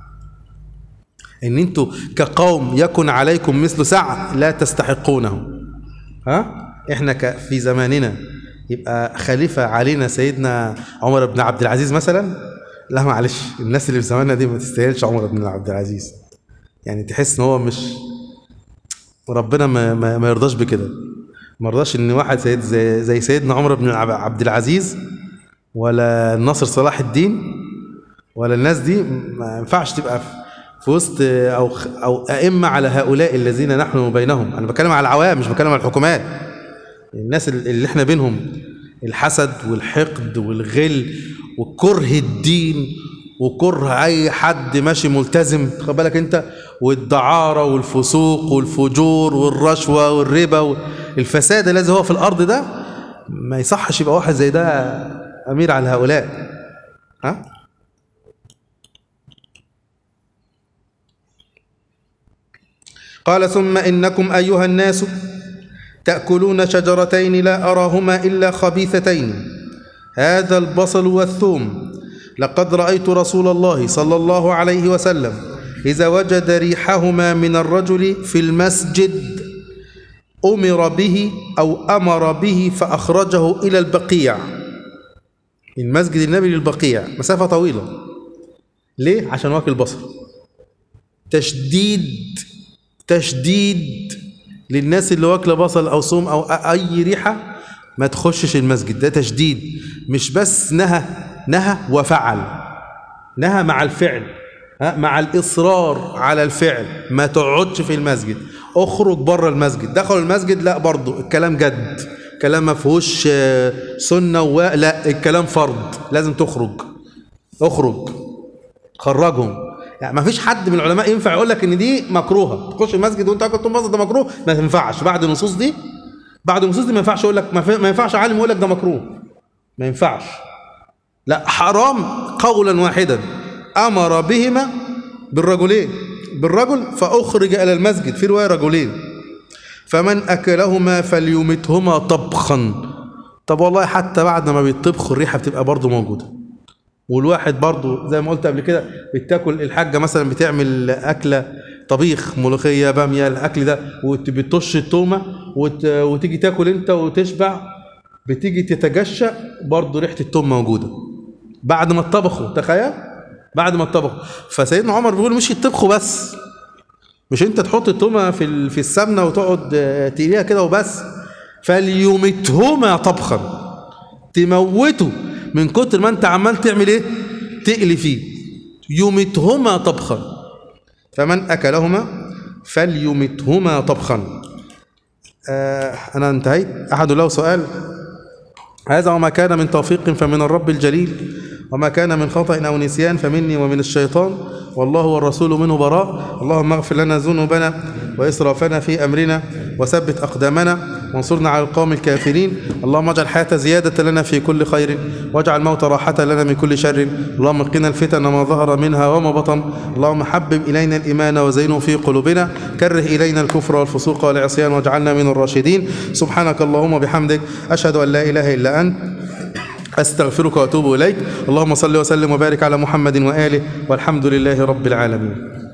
ان انتوا كقوم يكن عليكم مثل سعد لا تستحقونه ها احنا ك- في زماننا يبقى خليفه علينا سيدنا عمر بن عبد العزيز مثلا لا معلش الناس اللي في زماننا دي ما تستاهلش عمر بن عبد العزيز يعني تحس ان هو مش وربنا ما, ما, ما يرضاش بكده ما يرضاش ان واحد سيد زي, زي سيدنا عمر بن العب- عبد العزيز ولا الناصر صلاح الدين ولا الناس دي ما ينفعش تبقى في- في وسط او او ائمه على هؤلاء الذين نحن بينهم انا بتكلم على العوام مش بتكلم على الحكومات الناس اللي احنا بينهم الحسد والحقد والغل وكره الدين وكره اي حد ماشي ملتزم خد بالك انت والدعاره والفسوق والفجور والرشوه والربا الفساد الذي هو في الارض ده ما يصحش يبقى واحد زي ده امير على هؤلاء ها قال ثم انكم ايها الناس تأكلون شجرتين لا أراهما إلا خبيثتين هذا البصل والثوم لقد رأيت رسول الله صلى الله عليه وسلم إذا وجد ريحهما من الرجل في المسجد أمر به أو أمر به فأخرجه إلى البقيع من مسجد النبي للبقيع مسافة طويلة ليه؟ عشان واكل بصل تشديد تشديد للناس اللي واكله بصل او صوم او اي ريحه ما تخشش المسجد ده تشديد مش بس نهى نهى وفعل نهى مع الفعل ها مع الاصرار على الفعل ما تقعدش في المسجد اخرج بره المسجد دخلوا المسجد لا برضو الكلام جد كلام ما فيهوش آه، سنه و... لا الكلام فرض لازم تخرج اخرج خرجهم يعني ما فيش حد من العلماء ينفع يقول لك ان دي مكروهه تخش المسجد وانت واكل بصل ده مكروه ما ينفعش بعد النصوص دي بعد النصوص دي ما ينفعش يقول لك ما, في- ما ينفعش عالم يقول لك ده مكروه ما ينفعش لا حرام قولا واحدا امر بهما بالرجلين بالرجل فاخرج الى المسجد في روايه رجلين فمن اكلهما فليمتهما طبخا طب والله حتى بعد ما بيطبخوا الريحه بتبقى برضه موجوده والواحد برضو زي ما قلت قبل كده بتاكل الحاجه مثلا بتعمل اكله طبيخ ملوخيه باميه الاكل ده وبتطش التومه وت... وتيجي تاكل انت وتشبع بتيجي تتجشأ برضو ريحه التوم موجوده بعد ما اتطبخوا تخيل بعد ما اتطبخوا فسيدنا عمر بيقول مش يطبخوا بس مش انت تحط التومه في ال- في السمنه وتقعد آه، تقليها كده وبس فليمتهما طبخا تموته من كتر ما انت عمال تعمل ايه تقلي فيه يمتهما طبخا فمن اكلهما فليمتهما طبخا آه انا انتهيت احد له سؤال هذا وما كان من توفيق فمن الرب الجليل وما كان من خطأ أو نسيان فمني ومن الشيطان والله والرسول منه براء اللهم اغفر لنا ذنوبنا وإسرافنا في أمرنا وثبت أقدامنا وانصرنا على القوم الكافرين اللهم اجعل الحياة زيادة لنا في كل خير واجعل الموت راحة لنا من كل شر اللهم قنا الفتن ما ظهر منها وما بطن اللهم حبب إلينا الإيمان وزينه في قلوبنا كره إلينا الكفر والفسوق والعصيان واجعلنا من الراشدين سبحانك اللهم وبحمدك أشهد أن لا إله إلا أنت أستغفرك وأتوب إليك اللهم صل وسلم وبارك على محمد وآله والحمد لله رب العالمين